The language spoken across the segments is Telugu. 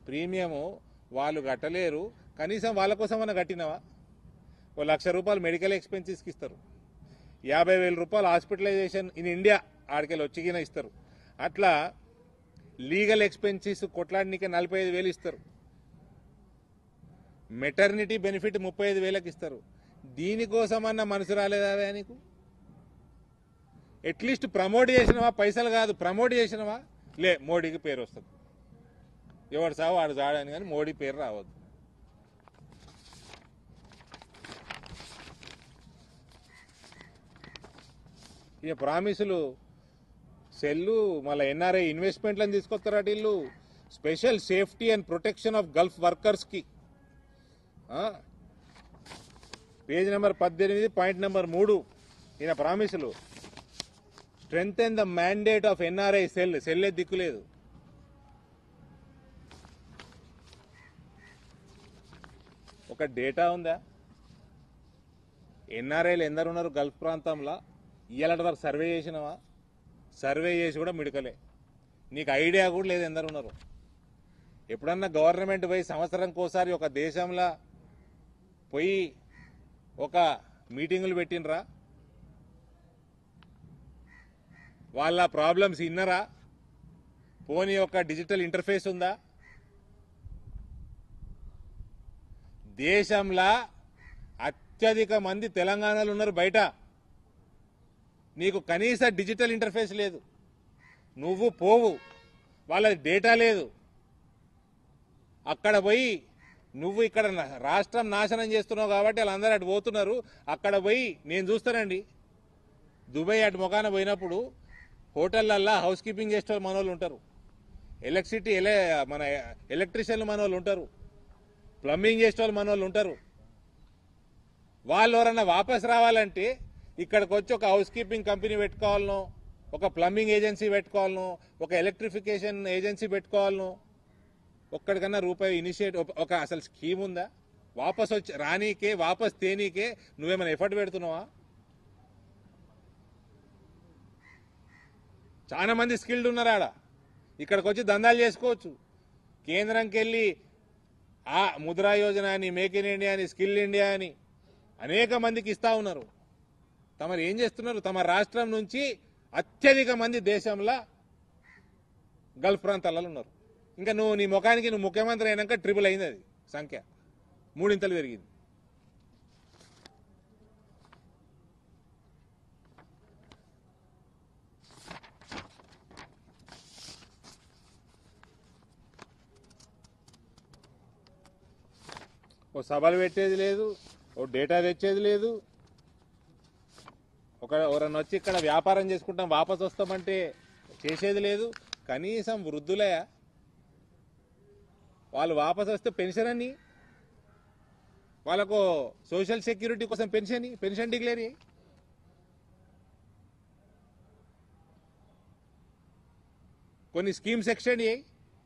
ప్రీమియము వాళ్ళు కట్టలేరు కనీసం వాళ్ళ కోసం అన్న కట్టినవా ఓ లక్ష రూపాయలు మెడికల్ ఎక్స్పెన్సెస్కి ఇస్తారు యాభై వేల రూపాయలు హాస్పిటలైజేషన్ ఇన్ ఇండియా ఆడికెళ్ళి వచ్చిగిన ఇస్తారు అట్లా లీగల్ ఎక్స్పెన్సెస్ కొట్లాడనీకే నలభై ఐదు వేలు ఇస్తారు మెటర్నిటీ బెనిఫిట్ ముప్పై ఐదు వేలకు ఇస్తారు దీనికోసమన్నా మనసు రాలేదా నీకు అట్లీస్ట్ ప్రమోట్ చేసినవా పైసలు కాదు ప్రమోట్ చేసినవా లే మోడీకి పేరు వస్తుంది ఎవడు సావు వాడు చాడని కానీ మోడీ పేరు రావద్దు ఇక ప్రామిసులు సెల్లు మళ్ళీ ఎన్ఆర్ఐ ఇన్వెస్ట్మెంట్లను తీసుకొస్తారా వీళ్ళు special safety and protection of Gulf వర్కర్స్కి పేజ్ నెంబర్ పద్దెనిమిది పాయింట్ నెంబర్ మూడు ఈయన ప్రామిసులు strengthen the mandate of NRI cell సెల్లే దిక్కులేదు ఒక డేటా ఉందా ఎన్ఆర్ఐలు ఎందరు ఉన్నారు గల్ఫ్ ప్రాంతంలో ఇయ్యాలటి వరకు సర్వే చేసినవా సర్వే చేసి కూడా మిడకలే నీకు ఐడియా కూడా లేదు ఎందరు ఉన్నారు ఎప్పుడన్నా గవర్నమెంట్ పోయి సంవత్సరంకి ఒకసారి ఒక దేశంలో పోయి ఒక మీటింగులు పెట్టినరా వాళ్ళ ప్రాబ్లమ్స్ ఇన్నరా పోనీ ఒక డిజిటల్ ఇంటర్ఫేస్ ఉందా దేశంలో అత్యధిక మంది తెలంగాణలో ఉన్నారు బయట నీకు కనీస డిజిటల్ ఇంటర్ఫేస్ లేదు నువ్వు పోవు వాళ్ళ డేటా లేదు అక్కడ పోయి నువ్వు ఇక్కడ నా- రాష్ట్రం నాశనం చేస్తున్నావు కాబట్టి వాళ్ళందరూ అటు పోతున్నారు అక్కడ పోయి నేను చూస్తానండి దుబాయ్ అటు ముఖాన పోయినప్పుడు హోటళ్ళల్లో హౌస్ కీపింగ్ చేసే వాళ్ళు మన వాళ్ళు ఉంటారు ఎలక్ట్రిసిటీ ఎలే మన ఎలక్ట్రీషియన్లు మన వాళ్ళు ఉంటారు ప్లంబింగ్ చేసే వాళ్ళు మన వాళ్ళు ఉంటారు వాళ్ళు ఎవరన్నా వాపస్ రావాలంటే ఇక్కడికి వచ్చి ఒక హౌస్ కీపింగ్ కంపెనీ పెట్టుకోవాలనో ఒక ప్లంబింగ్ ఏజెన్సీ పెట్టుకోవాలనో ఒక ఎలక్ట్రిఫికేషన్ ఏజెన్సీ పెట్టుకోవాలనో ఒక్కడికన్నా రూపాయి ఇనిషియేట్ ఒక అసలు స్కీమ్ ఉందా వాపస్ వచ్చి రానీకే వాపస్ తేనీకే నువ్వేమైనా ఎఫర్ట్ పెడుతున్నావా చాలా మంది స్కిల్డ్ ఉన్నారు ఆడ ఇక్కడికి వచ్చి దందాలు చేసుకోవచ్చు కేంద్రంకి వెళ్ళి ఆ ముద్రా యోజన అని మేక్ ఇన్ ఇండియా అని స్కిల్ ఇండియా అని అనేక మందికి ఇస్తా ఉన్నారు తమరు ఏం చేస్తున్నారు తమ రాష్ట్రం నుంచి అత్యధిక మంది దేశంలో గల్ఫ్ ప్రాంతాలలో ఉన్నారు ఇంకా నువ్వు నీ ముఖానికి నువ్వు ముఖ్యమంత్రి అయినాక ట్రిపుల్ అయింది అది సంఖ్య మూడింతలు పెరిగింది ఓ సభలు పెట్టేది లేదు ఓ డేటా తెచ్చేది లేదు ఒక ఎవరన్నా వచ్చి ఇక్కడ వ్యాపారం చేసుకుంటాం వాపస్ వస్తామంటే చేసేది లేదు కనీసం వృద్ధులయా వాళ్ళు వాపస్ వస్తే పెన్షన్ అని వాళ్ళకు సోషల్ సెక్యూరిటీ కోసం పెన్షన్ ఇ- పెన్షన్ డిక్లేర్ చేయి కొన్ని స్కీమ్స్ ఎక్స్టెండ్ చేయి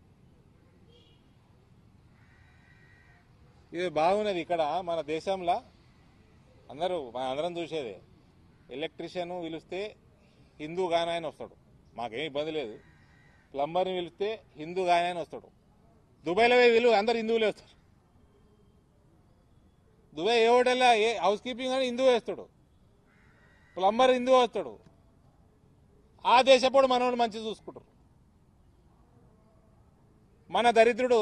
ఇది బాగున్నది ఇక్కడ మన దేశంలో అందరూ మన అందరం చూసేదే ఎలక్ట్రీషియన్ పిలిస్తే హిందూ గాన ఆయన వస్తాడు మాకేం ఇబ్బంది లేదు ప్లంబర్ని పిలిస్తే హిందూ గాన ఆయన వస్తాడు దుబాయ్లో పోయి వీళ్ళు అందరు హిందువులే వస్తారు దుబాయ్ ఏ హోటల్లో ఏ హౌస్ కీపింగ్ అని హిందూ వేస్తాడు ప్లంబర్ హిందూ వస్తాడు ఆ దేశపోడు మనోడు మంచి చూసుకుంటారు మన దరిద్రుడు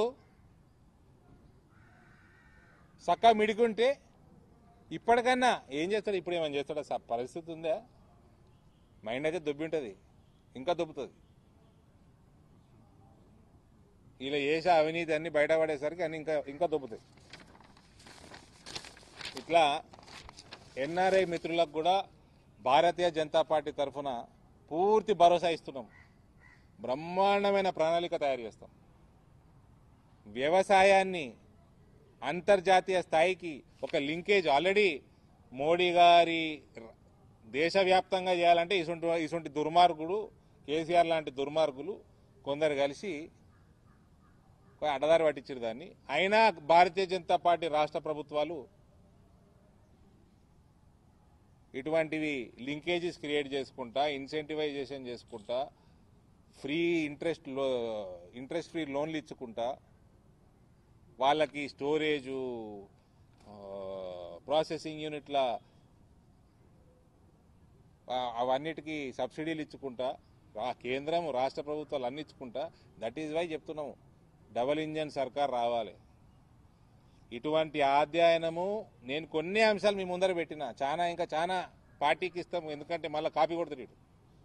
చక్కగా మిడికుంటే ఇప్పటికన్నా ఏం చేస్తాడు ఇప్పుడు ఏమైనా చేస్తాడా స- పరిస్థితి ఉందా మైండ్ అయితే దొబ్బి ఉంటుంది ఇంకా దొబ్బుతుంది ఇలా చేసే అవినీతి అన్ని బయటపడేసరికి అన్ని ఇంకా ఇంకా దొబ్బుతాయి ఇట్లా ఎన్ఆర్ఐ మిత్రులకు కూడా భారతీయ జనతా పార్టీ తరఫున పూర్తి భరోసా ఇస్తున్నాం బ్రహ్మాండమైన ప్రణాళిక తయారు చేస్తాం వ్యవసాయాన్ని అంతర్జాతీయ స్థాయికి ఒక లింకేజ్ ఆల్రెడీ మోడీ గారి ర- దేశవ్యాప్తంగా చేయాలంటే ఇసుంటి ఇసుంటి దుర్మార్గుడు కేసీఆర్ లాంటి దుర్మార్గులు కొందరు కలిసి ఒక అడ్డదారి పట్టించారు దాన్ని అయినా భారతీయ జనతా పార్టీ రాష్ట్ర ప్రభుత్వాలు ఇటువంటివి లింకేజెస్ క్రియేట్ చేసుకుంటా ఇన్సెంటివైజేషన్ చేసుకుంటా ఫ్రీ ఇంట్రెస్ట్ లో ఇంట్రెస్ట్ ఫ్రీ లోన్లు ఇచ్చుకుంటా వాళ్ళకి స్టోరేజు ప్రాసెసింగ్ యూనిట్ల ఆ, అవన్నిటికీ సబ్సిడీలు ఇచ్చుకుంటా రా కేంద్రం రాష్ట్ర ప్రభుత్వాలు అన్ని ఇచ్చుకుంటా దట్ ఈజ్ వై చెప్తున్నాము డబల్ ఇంజన్ సర్కార్ రావాలి ఇటువంటి అధ్యయనము నేను కొన్ని అంశాలు మీ ముందర పెట్టిన చాలా ఇంకా చాలా పార్టీకి ఇస్తాము ఎందుకంటే మళ్ళీ కాపీ కొడుతుంది ఇటు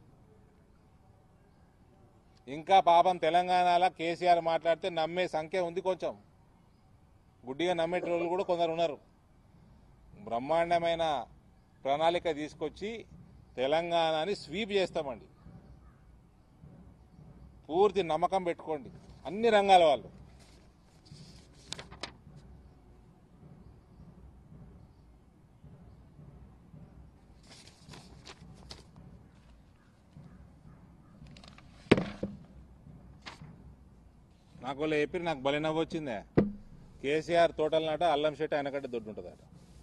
ఇంకా పాపం తెలంగాణలో కేసీఆర్ మాట్లాడితే నమ్మే సంఖ్య ఉంది కొంచెం గుడ్డిగా నమ్మేటోళ్ళు కూడా కొందరు ఉన్నారు బ్రహ్మాండమైన ప్రణాళిక తీసుకొచ్చి తెలంగాణని స్వీప్ చేస్తామండి పూర్తి నమ్మకం పెట్టుకోండి అన్ని రంగాల వాళ్ళు నాకు వాళ్ళు చెప్పి నాకు బలి నవ్వు వచ్చిందే కేసీఆర్ తోటల నాట అల్లం చెట్టు ఆయనకంటే దొడ్డు ఉంటుందట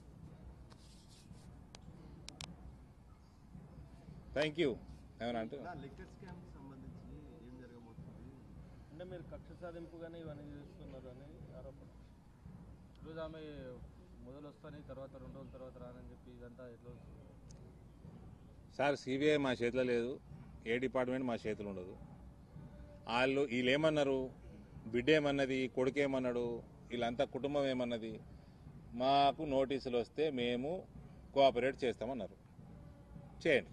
థ్యాంక్ యూ ఏమన్నా అంటే లిక్కర్ స్కామ్ కి సంబంధించి ఏం జరగబోతుంది అంటే మీరు కక్ష సాధింపుగానే ఇవన్నీ చేస్తున్నారు అని ఆరోపణ ఈరోజు ఆమె మొదలు వస్తాని తర్వాత రెండు రోజుల తర్వాత రానని చెప్పి ఇదంతా ఎట్లా వస్తుంది సార్ సిబిఐ మా చేతిలో లేదు ఏ డిపార్ట్మెంట్ మా చేతిలో ఉండదు వాళ్ళు వీళ్ళు ఏమన్నారు బిడ్డ ఏమన్నది కొడుకు ఏమన్నాడు వీళ్ళంతా కుటుంబం ఏమన్నది మాకు నోటీసులు వస్తే మేము కోఆపరేట్ చేస్తామన్నారు చేయండి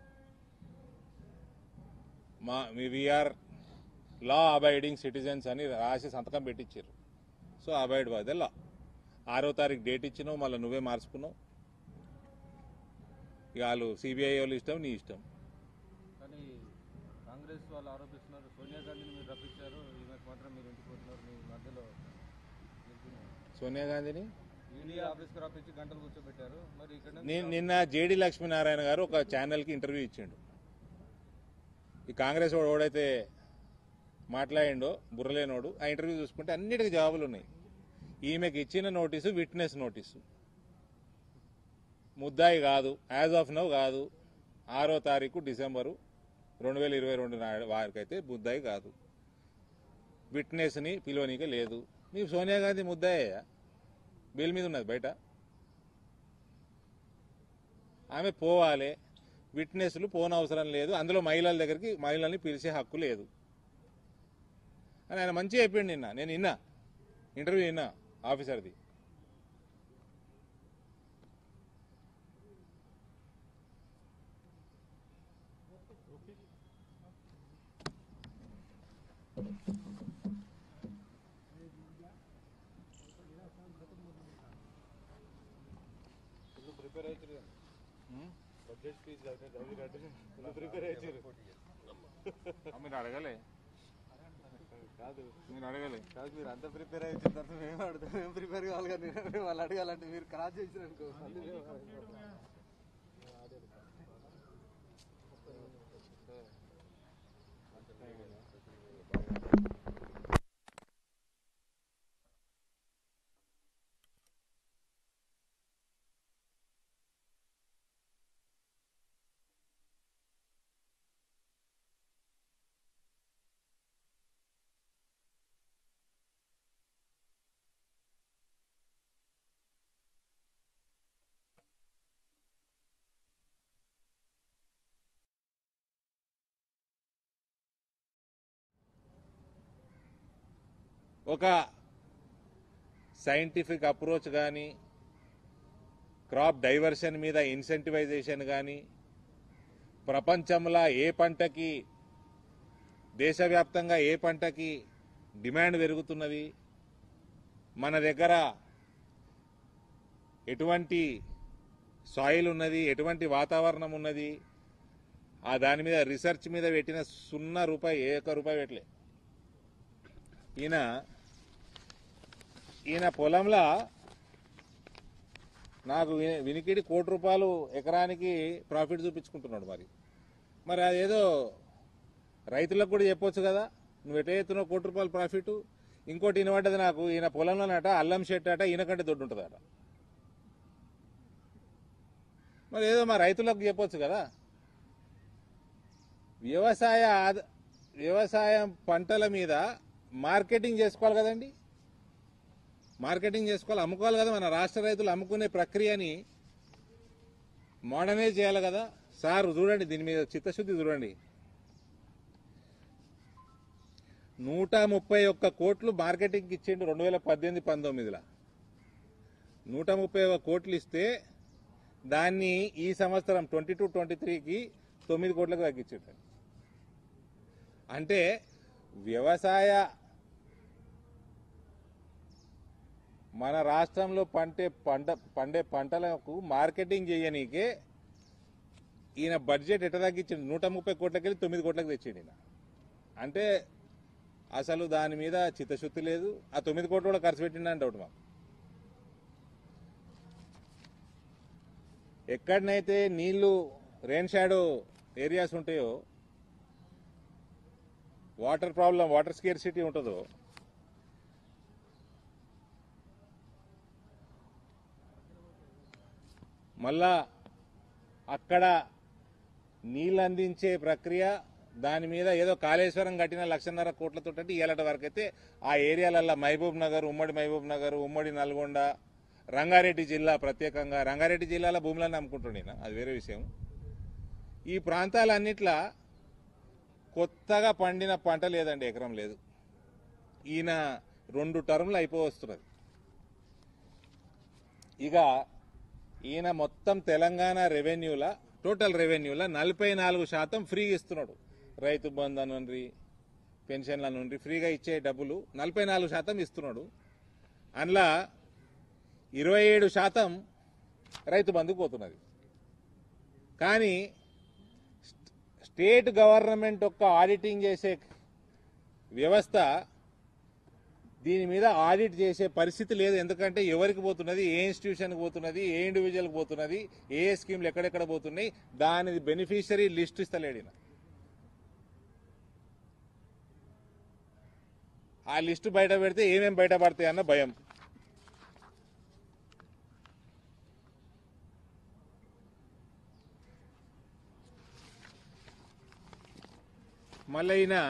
మా వీఆర్ లా అబైడింగ్ సిటిజన్స్ అని రాసి సంతకం పెట్టించారు so abide by the law ఆరో తారీఖు డేట్ ఇచ్చినావు మళ్ళీ నువ్వే మార్చుకున్నావు ఇక వాళ్ళు సిబిఐ వాళ్ళు ఇష్టం నీ ఇష్టం కానీ కాంగ్రెస్ వాళ్ళు ఆరోపిస్తున్నారు సోనియా గాంధీని మీరు రప్పించారు ఈమెకు మాత్రం మీరు ఇంటికి పోతున్నారు మీ మధ్యలో సోనియా గాంధీని ఈడీ ఆఫీస్కి రప్పించి గంటలు కూర్చోబెట్టారు మరి ఇక్కడ ని- నిన్న జేడి లక్ష్మీనారాయణ గారు ఒక ఛానల్కి ఇంటర్వ్యూ ఇచ్చిండు ఈ కాంగ్రెస్ వాడు ఓడైతే మాట్లాడిండో బుర్రలేనోడు ఆ ఇంటర్వ్యూ చూసుకుంటే అన్నిటికీ జవాబులు ఉన్నాయి ఈమెకి ఇచ్చిన నోటీసు విట్నెస్ నోటీసు ముద్దాయి కాదు యాజ్ ఆఫ్ నౌ కాదు ఆరో తారీఖు డిసెంబరు రెండు వేల ఇరవై రెండు వారికి అయితే ముద్దాయి కాదు విట్నెస్ని పిలువనీకే లేదు మీ సోనియా గాంధీ ముద్దాయ్యా బెయిల్ మీద ఉన్నది బయట ఆమె పోవాలి విట్నెస్లు పోనవసరం లేదు అందులో మహిళల దగ్గరికి మహిళల్ని పిలిచే హక్కు లేదు అని ఆయన మంచిగా చెప్పిండు నిన్న నేను విన్నా ఇంటర్వ్యూ విన్నా ఆఫీసర్ది ప్రిపేర్ అవుతుంది ఉం? బడ్జెట్ స్పీచ్ ప్రిపేర్ అవుతారు మీరు అడగలే కాదు మీరు అడగలే కాదు మీరు అంతా ప్రిపేర్ అయిన తర్వాత మేము అడుగుతాం మేము ప్రిపేర్ కావాలి కానీ మేము వాళ్ళు అడగాలంటే మీరు క్రాస్ చేసిన అనుకో మళ్ళీ మేము- ఒక సైంటిఫిక్ అప్రోచ్ కానీ క్రాప్ డైవర్షన్ మీద ఇన్సెంటివైజేషన్ కానీ ప్రపంచంలో ఏ పంటకి దేశవ్యాప్తంగా ఏ పంటకి డిమాండ్ పెరుగుతున్నది మన దగ్గర ఎటువంటి సాయిల్ ఉన్నది ఎటువంటి వాతావరణం ఉన్నది ఆ దాని మీద రీసెర్చ్ మీద పెట్టిన సున్నా రూపాయి ఏ ఒక్క రూపాయి పెట్టలే ఈయన ఈయన పొలంలో నాకు విని- వినికిడి కోటి రూపాయలు ఎకరానికి ప్రాఫిట్ చూపించుకుంటున్నాడు మరి మరి అదేదో రైతులకు కూడా చెప్పొచ్చు కదా నువ్వు ఎట్లా చేస్తున్నావు కోటి రూపాయలు ప్రాఫిట్ ఇంకోటి వినబడ్డది నాకు ఈయన పొలంలోనట అల్లం చెట్టు అట ఈయనకంటే దొడ్డు ఉంటుందట మరి ఏదో మా రైతులకు చెప్పొచ్చు కదా వ్యవసాయ ఆద- వ్యవసాయం పంటల మీద మార్కెటింగ్ చేసుకోవాలి కదండి మార్కెటింగ్ చేసుకోవాలి అమ్ముకోవాలి కదా మన రాష్ట్ర రైతులు అమ్ముకునే ప్రక్రియని మోడర్నైజ్ చేయాలి కదా సార్ చూడండి దీని మీద చిత్తశుద్ధి చూడండి నూట ముప్పై ఒక్క కోట్లు మార్కెటింగ్కి ఇచ్చిండు రెండు వేల పద్దెనిమిది పంతొమ్మిదిలో నూట ముప్పై ఒక్క కోట్లు ఇస్తే దాన్ని ఈ సంవత్సరం ట్వంటీ టూ ట్వంటీ త్రీకి తొమ్మిది కోట్లకు తగ్గించాడు అంటే వ్యవసాయ మన రాష్ట్రంలో పంటే పంట పండే పంటలకు మార్కెటింగ్ చేయనీకే ఈయన బడ్జెట్ ఎట్ట తగ్గించిండు నూట ముప్పై కోట్లకి వెళ్ళి తొమ్మిది కోట్లకు తెచ్చిండు ఈయన అంటే అసలు దాని మీద చిత్తశుద్ధి లేదు ఆ తొమ్మిది కోట్లు కూడా ఖర్చు పెట్టిండని డౌట్ మాకు ఎక్కడనైతే నీళ్లు రెయిన్ షాడో ఏరియాస్ ఉంటాయో water problem water scare city ఉంటుందో మళ్ళా అక్కడ నీళ్ళు అందించే ప్రక్రియ దాని మీద ఏదో కాళేశ్వరం కట్టిన లక్షన్నర కోట్లతో ఇలాంటి వరకు అయితే ఆ ఏరియాలల్లో మహబూబ్ నగర్ ఉమ్మడి మహబూబ్ నగర్ ఉమ్మడి నల్గొండ రంగారెడ్డి జిల్లా ప్రత్యేకంగా రంగారెడ్డి జిల్లాలో భూములను అమ్ముకుంటుండే ఈయన, అది వేరే విషయం ఈ ప్రాంతాలన్నిట్లా కొత్తగా పండిన పంట లేదండి ఎకరం లేదు ఈయన రెండు టర్ములు అయిపోవస్తున్నది ఇక ఈయన మొత్తం తెలంగాణ రెవెన్యూల టోటల్ రెవెన్యూల నలభై నాలుగు శాతం ఫ్రీ ఇస్తున్నాడు రైతు బంధు నుండి పెన్షన్ల నుండి ఫ్రీగా ఇచ్చే డబ్బులు నలభై నాలుగు శాతం ఇస్తున్నాడు అందులో ఇరవై ఏడు శాతం రైతు బంధుకు పోతున్నది కానీ స్టేట్ గవర్నమెంట్ యొక్క ఆడిటింగ్ చేసే వ్యవస్థ దీని మీద ఆడిట్ చేసే పరిస్థితి లేదు ఎందుకంటే ఎవరికి పోతున్నది ఏ ఇన్స్టిట్యూషన్కి పోతున్నది ఏ ఇండివిజువల్కి పోతున్నది ఏ ఏ స్కీమ్లు ఎక్కడెక్కడ పోతున్నాయి దాని బెనిఫిషరీ లిస్ట్ ఇస్తలేడు ఈయన. ఆ లిస్టు బయట పెడితే ఏమేం బయటపడతాయి అన్న భయం మళ్ళీ ఈయన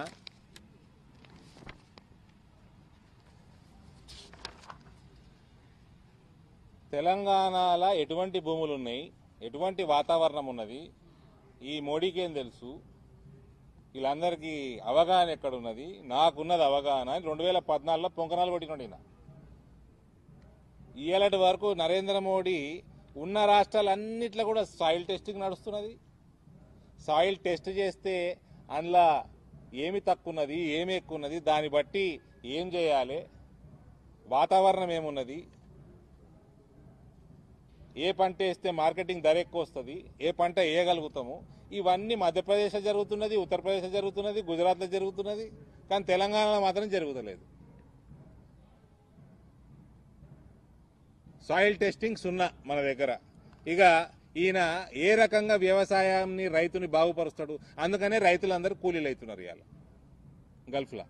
తెలంగాణలో ఎటువంటి భూములు ఉన్నాయి ఎటువంటి వాతావరణం ఉన్నది ఈ మోడీకి ఏం తెలుసు వీళ్ళందరికీ అవగాహన ఎక్కడున్నది నాకున్నది అవగాహన అని రెండు వేల పద్నాలుగులో పొంకనాలు కొట్టినాడు ఈయన ఇయ్యాలటి వరకు నరేంద్ర మోడీ ఉన్న రాష్ట్రాలన్నిట్లో కూడా సాయిల్ టెస్టింగ్ నడుస్తున్నది సాయిల్ టెస్ట్ చేస్తే అందులో ఏమి తక్కువ ఉన్నది ఏమి ఎక్కువ ఉన్నది దాన్ని బట్టి ఏం చేయాలి వాతావరణం ఏమున్నది ఏ పంట వేస్తే మార్కెటింగ్ ధర ఎక్కువ వస్తుంది ఏ పంట వేయగలుగుతాము ఇవన్నీ మధ్యప్రదేశ్లో జరుగుతున్నది ఉత్తరప్రదేశ్లో జరుగుతున్నది గుజరాత్లో జరుగుతున్నది కానీ తెలంగాణలో మాత్రం జరుగుతలేదు సాయిల్ టెస్టింగ్ సున్నా మన దగ్గర ఇక ఈయన ఏ రకంగా వ్యవసాయాన్ని రైతుని బాగుపరుస్తాడు అందుకనే రైతులందరూ కూలీలు అవుతున్నారు ఇవాళ గల్ఫ్లో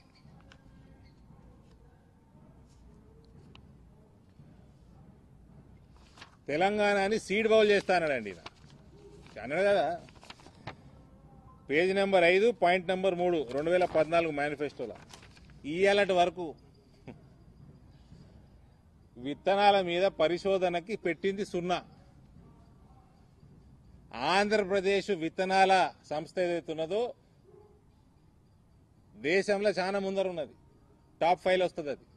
తెలంగాణని సీడ్ బౌల్ చేస్తానండి ఈయన అన్నాడు కదా పేజ్ నెంబర్ ఐదు పాయింట్ నెంబర్ మూడు రెండు వేల పద్నాలుగు మేనిఫెస్టోలో ఇయ్యాలటి వరకు విత్తనాల మీద పరిశోధనకి పెట్టింది సున్నా ఆంధ్రప్రదేశ్ విత్తనాల సంస్థ ఏదైతే ఉన్నదో దేశంలో చాలా ముందర ఉన్నది టాప్ ఫైవ్ వస్తుంది అది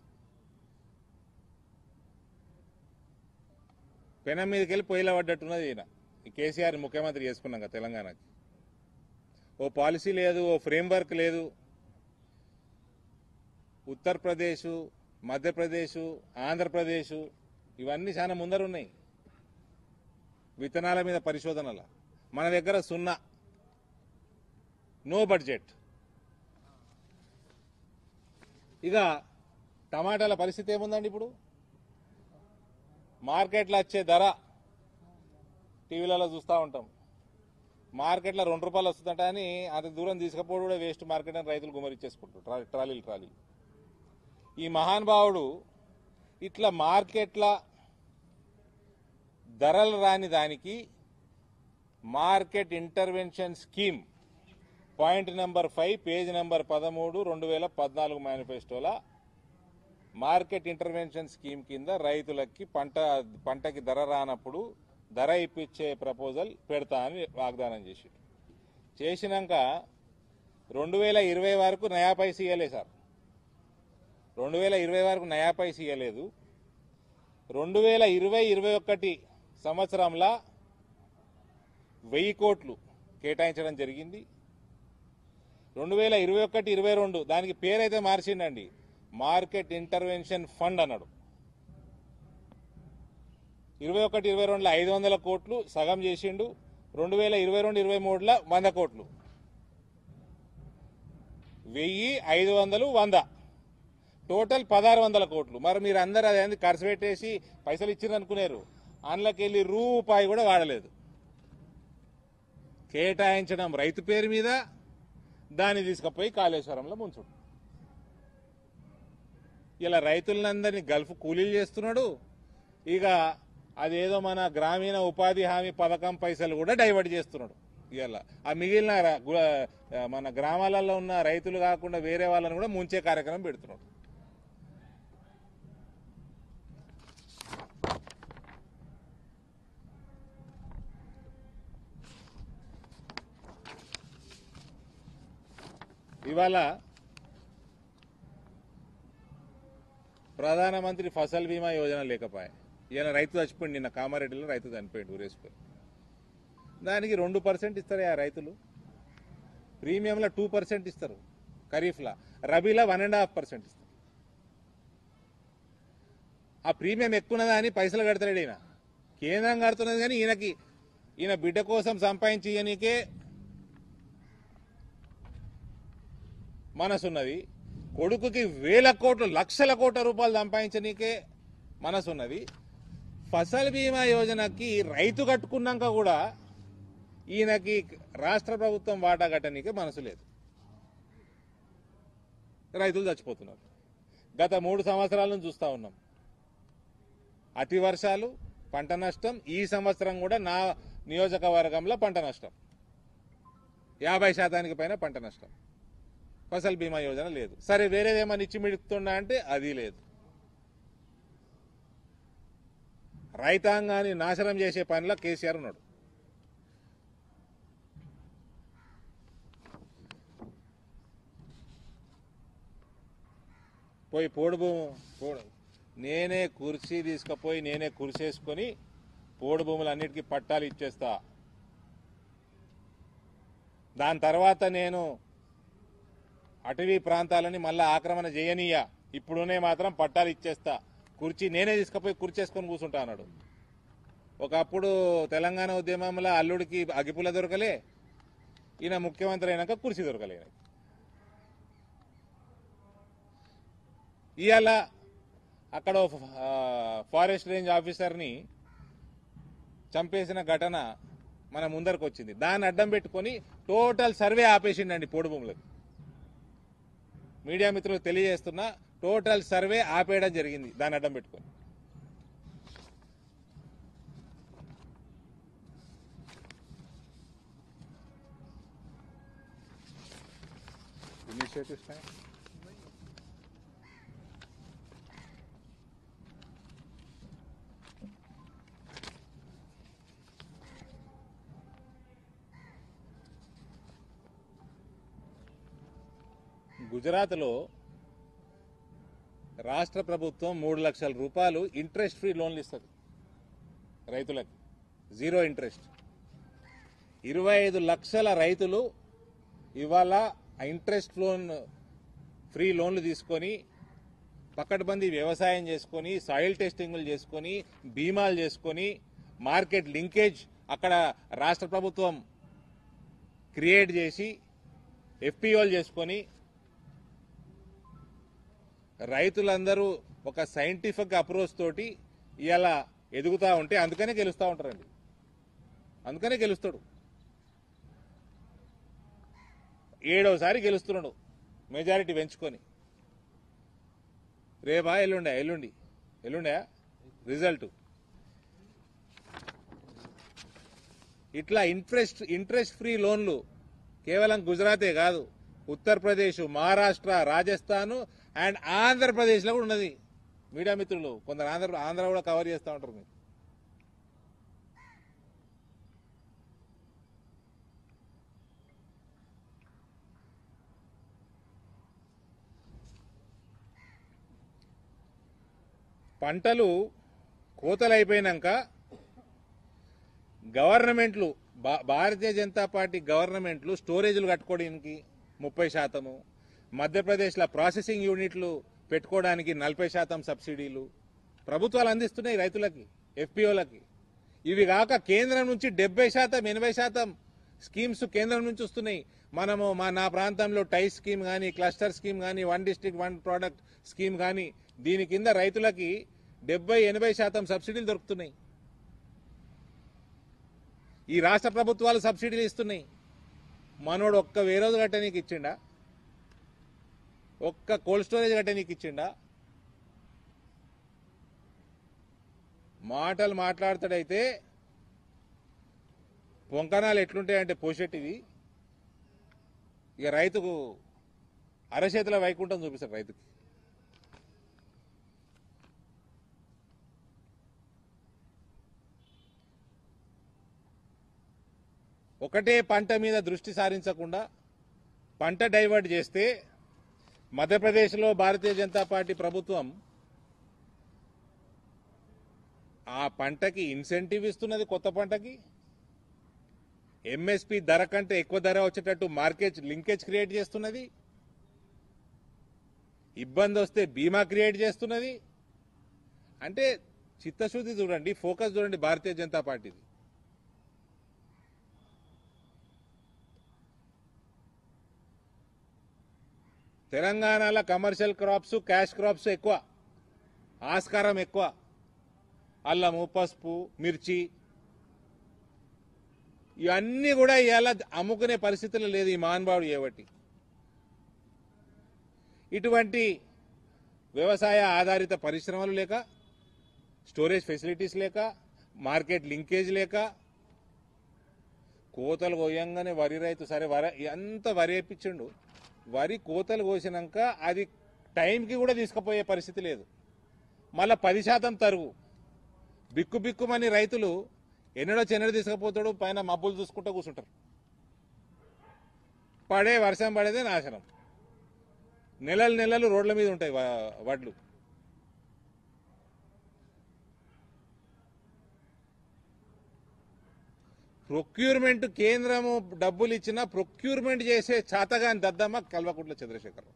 పెనం మీదకి వెళ్ళి పొయ్యిలో పడ్డట్టున్నది ఈయన ఈ కేసీఆర్ ముఖ్యమంత్రి చేసుకున్నాక తెలంగాణకి ఓ పాలసీ లేదు ఓ ఫ్రేమ్వర్క్ లేదు ఉత్తరప్రదేశ్ మధ్యప్రదేశ్ ఆంధ్రప్రదేశ్ ఇవన్నీ చాలా ముందర ఉన్నాయి విత్తనాల మీద పరిశోధనల మన దగ్గర సున్నా నో బడ్జెట్ ఇక టమాటాల పరిస్థితి ఏముందండి ఇప్పుడు మార్కెట్లో వచ్చే ధర టీవీలలో చూస్తూ ఉంటాం మార్కెట్లో రెండు రూపాయలు వస్తుందట అని అంత దూరం తీసుకపోవడం కూడా వేస్ట్ మార్కెట్ అని రైతులు గుమరిచ్చేసుకుంటారు ట్రా- ట్రాలీలు ట్రాలీలు ఈ మహానుభావుడు ఇట్లా మార్కెట్ల ధరలు రాని దానికి market intervention scheme point number five page number పదమూడు రెండు వేల పద్నాలుగు మేనిఫెస్టోలా మార్కెట్ ఇంటర్వెన్షన్ స్కీమ్ కింద రైతులకి పంట పంటకి ధర రానప్పుడు ధర ఇప్పించే ప్రపోజల్ పెడతా అని వాగ్దానం చేసి చేసినాక రెండు వేల ఇరవై వరకు నయా పైస ఇవ్వలేదు సార్ రెండు వేల ఇరవై వరకు నయా పైస ఇవ్వలేదు రెండు వేల ఇరవై ఇరవై ఒకటి సంవత్సరంలో వెయ్యి కోట్లు కేటాయించడం జరిగింది రెండు వేల ఇరవై ఒకటి ఇరవై రెండు దానికి పేరైతే మార్చిండండి మార్కెట్ ఇంటర్వెన్షన్ ఫండ్ అన్నాడు ఇరవై ఒకటి ఇరవై రెండులో ఐదు వందల కోట్లు సగం చేసిండు రెండు వేల ఇరవై రెండు ఇరవై మూడులో వంద కోట్లు వెయ్యి ఐదు వందలు వంద టోటల్ పదహారు వందల కోట్లు మరి మీరు అందరు అదేంది ఖర్చు పెట్టేసి పైసలు ఇచ్చిండ్రు అనుకున్నారు అందులోకి వెళ్ళి రూపాయి కూడా వాడలేదు కేటాయించడం రైతు పేరు మీద దాన్ని తీసుకుపోయి కాళేశ్వరంలో ముంచుడు ఇలా రైతులందరినీ గల్ఫ్ కూలీలు చేస్తున్నాడు ఇక అదేదో మన గ్రామీణ ఉపాధి హామీ పథకం పైసలు కూడా డైవర్ట్ చేస్తున్నాడు ఇవాళ ఆ మిగిలిన ర- గు- ఆ, మన గ్రామాలలో ఉన్న రైతులు కాకుండా వేరే వాళ్ళని కూడా ముంచే కార్యక్రమం పెడుతున్నాడు ఇవాళ ప్రధానమంత్రి ఫసల్ బీమా యోజన లేకపోయా ఈయన రైతు చచ్చిపోయింది నిన్న కామారెడ్డిలో రైతు చనిపోయాడు ఊరేసిపోయి దానికి రెండు పర్సెంట్ ఇస్తారు ఆ రైతులు ప్రీమియంలో టూ పర్సెంట్ ఇస్తారు ఖరీఫ్లా రబీలో వన్ అండ్ హాఫ్ పర్సెంట్ ఇస్తారు ఆ ప్రీమియం ఎక్కువన్నదా అని పైసలు కడతాడు ఈయన కేంద్రం కడుతున్నది కానీ ఈయనకి ఈయన బిడ్డ కోసం సంపాదించి ఈయనకే మనసున్నది కొడుకుకి వేల కోట్లు లక్షల కోట్ల రూపాయలు సంపాదించనీకే మనసున్నది ఫసల్ బీమా యోజనకి రైతు కట్టుకున్నాక కూడా ఈయనకి రాష్ట్ర ప్రభుత్వం వాటా కట్టనీకే మనసు లేదు రైతులు చచ్చిపోతున్నారు గత మూడు సంవత్సరాల నుంచి చూస్తా ఉన్నాం అతి వర్షాలు పంట నష్టం ఈ సంవత్సరం కూడా నా నియోజకవర్గంలో పంట నష్టం యాభై శాతానికి పైన పంట నష్టం ఫసల్ బీమా యోజన లేదు సరే వేరేదేమన్నా ఇచ్చి మిడుతుండా అంటే అది లేదు రైతాంగాన్ని నాశనం చేసే పనిలో కేసీఆర్ ఉన్నాడు పోయి పోడు భూము పోడు నేనే కుర్చీ తీసుకుపోయి నేనే కుర్చేసుకొని పోడు భూములన్నిటికీ పట్టాలు ఇచ్చేస్తా దాని తర్వాత నేను అటవీ ప్రాంతాలని మళ్ళా ఆక్రమణ చేయనీయ ఇప్పుడునే మాత్రం పట్టాలు ఇచ్చేస్తా కుర్చీ నేనే తీసుకుపోయి కుర్చేసుకొని కూర్చుంటా అన్నాడు ఒకప్పుడు తెలంగాణ ఉద్యమంలో అల్లుడికి అగిపుల దొరకలే ఈయన ముఖ్యమంత్రి అయినాక కుర్చీ దొరకలే ఈయనకి. ఇవాళ అక్కడ ఓ ఫ- ఆ, ఫారెస్ట్ రేంజ్ ఆఫీసర్ని చంపేసిన ఘటన మన ముందరకు వచ్చింది దాన్ని అడ్డం పెట్టుకొని టోటల్ సర్వే ఆపేసిండండి పోడు భూములకు మీడియా మిత్రులు తెలియజేస్తున్నా టోటల్ సర్వే ఆపేయడం జరిగింది దాన్ని అడ్డం పెట్టుకొని ఇనిషియేటివ్స్ ఉన్నాయి? గుజరాత్లో రాష్ట్ర ప్రభుత్వం మూడు లక్షల రూపాయలు ఇంట్రెస్ట్ ఫ్రీ లోన్లు ఇస్తుంది రైతులకు జీరో ఇంట్రెస్ట్ ఇరవై ఐదు లక్షల రైతులు ఇవాళ ఆ ఇంట్రెస్ట్ లోన్ ఫ్రీ లోన్లు తీసుకొని పకడ్బందీ వ్యవసాయం చేసుకొని సాయిల్ టెస్టింగ్లు చేసుకొని బీమాలు చేసుకొని మార్కెట్ లింకేజ్ అక్కడ రాష్ట్ర ప్రభుత్వం క్రియేట్ చేసి ఎఫ్పిఓలు చేసుకొని రైతులందరూ ఒక సైంటిఫిక్ అప్రోచ్ తోటి ఇలా ఎదుగుతా ఉంటే అందుకనే గెలుస్తూ ఉంటారండి అందుకనే గెలుస్తాడు ఏడవసారి గెలుస్తున్నాడు మెజారిటీ పెంచుకొని రేపా ఎల్లుండే ఎల్లుండి ఎల్లుండే రిజల్ట్ ఇట్లా ఇంట్రెస్ట్ ఇంట్రెస్ట్ ఫ్రీ లోన్లు కేవలం గుజరాతే కాదు ఉత్తరప్రదేశ్ మహారాష్ట్ర రాజస్థాన్ అండ్ ఆంధ్రప్రదేశ్లో కూడా ఉన్నది మీడియా మిత్రులు కొందరు ఆంధ్ర ఆంధ్ర కూడా కవర్ చేస్తూ ఉంటారు మీరు పంటలు కోతలు అయిపోయినాక గవర్నమెంట్లు భా- భారతీయ జనతా పార్టీ గవర్నమెంట్లు స్టోరేజ్లు కట్టుకోవడానికి ముప్పై శాతము మధ్యప్రదేశ్లో ప్రాసెసింగ్ యూనిట్లు పెట్టుకోవడానికి నలభై శాతం సబ్సిడీలు ప్రభుత్వాలు అందిస్తున్నాయి రైతులకి ఎఫ్పిఓలకి ఇవి కాక కేంద్రం నుంచి డెబ్బై శాతం ఎనభై శాతం స్కీమ్స్ కేంద్రం నుంచి వస్తున్నాయి మనము మా నా ప్రాంతంలో టై స్కీమ్ కానీ క్లస్టర్ స్కీమ్ కానీ one district one product scheme కానీ దీని కింద రైతులకి డెబ్బై ఎనభై శాతం సబ్సిడీలు దొరుకుతున్నాయి ఈ రాష్ట్ర ప్రభుత్వాలు సబ్సిడీలు ఇస్తున్నాయి మనోడు ఒక్క వేరోజు కట్టనీకి ఇచ్చిండా ఒక్క కోల్డ్ స్టోరేజ్ కట్టనీకి ఇచ్చిండా మాటలు మాట్లాడతాడైతే పొంకనాలు ఎట్లుంటాయంటే పోషెట్టివి ఇక రైతుకు అరచేతుల వైకుంఠం చూపిస్తాడు రైతుకి ఒకటే పంట మీద దృష్టి సారించకుండా పంట డైవర్ట్ చేస్తే మధ్యప్రదేశ్లో భారతీయ జనతా పార్టీ ప్రభుత్వం ఆ పంటకి ఇన్సెంటివ్ ఇస్తున్నది కొత్త పంటకి ఎంఎస్పి ధర కంటే ఎక్కువ ధర వచ్చేటట్టు మార్కెట్ లింకేజ్ క్రియేట్ చేస్తున్నది ఇబ్బంది వస్తే బీమా క్రియేట్ చేస్తున్నది అంటే చిత్తశుద్ధి చూడండి ఫోకస్ చూడండి భారతీయ జనతా పార్టీది తెలంగాణలో కమర్షియల్ క్రాప్స్ క్యాష్ క్రాప్స్ ఎక్కువ ఆస్కారం ఎక్కువ అల్లము పసుపు మిర్చి ఇవన్నీ కూడా ఇవాళ అమ్ముకునే పరిస్థితులు లేదు ఈ మహానుభావుడు ఏవటి ఇటువంటి వ్యవసాయ ఆధారిత పరిశ్రమలు లేక స్టోరేజ్ ఫెసిలిటీస్ లేక మార్కెట్ లింకేజ్ లేక కోతలు కోయంగానే వరి రైతు సరే వరి ఎంత వరి వేయించిండు వరి కోతలు కోసినాక అది టైంకి కూడా తీసుకుపోయే పరిస్థితి లేదు మళ్ళా పది శాతం తరుగు బిక్కు బిక్కుమని రైతులు ఎన్నడో చెన్నడ తీసుకుపోతాడు పైన మబ్బులు చూసుకుంటూ కూర్చుంటారు పడే వర్షం పడేదే నాశనం నెలలు నెలలు రోడ్ల మీద ఉంటాయి వ- వడ్లు ప్రొక్యూర్మెంట్ కేంద్రము డబ్బులు ఇచ్చినా ప్రొక్యూర్మెంట్ చేసే చాతగాని దద్దమ్మ కల్వకుంట్ల చంద్రశేఖర్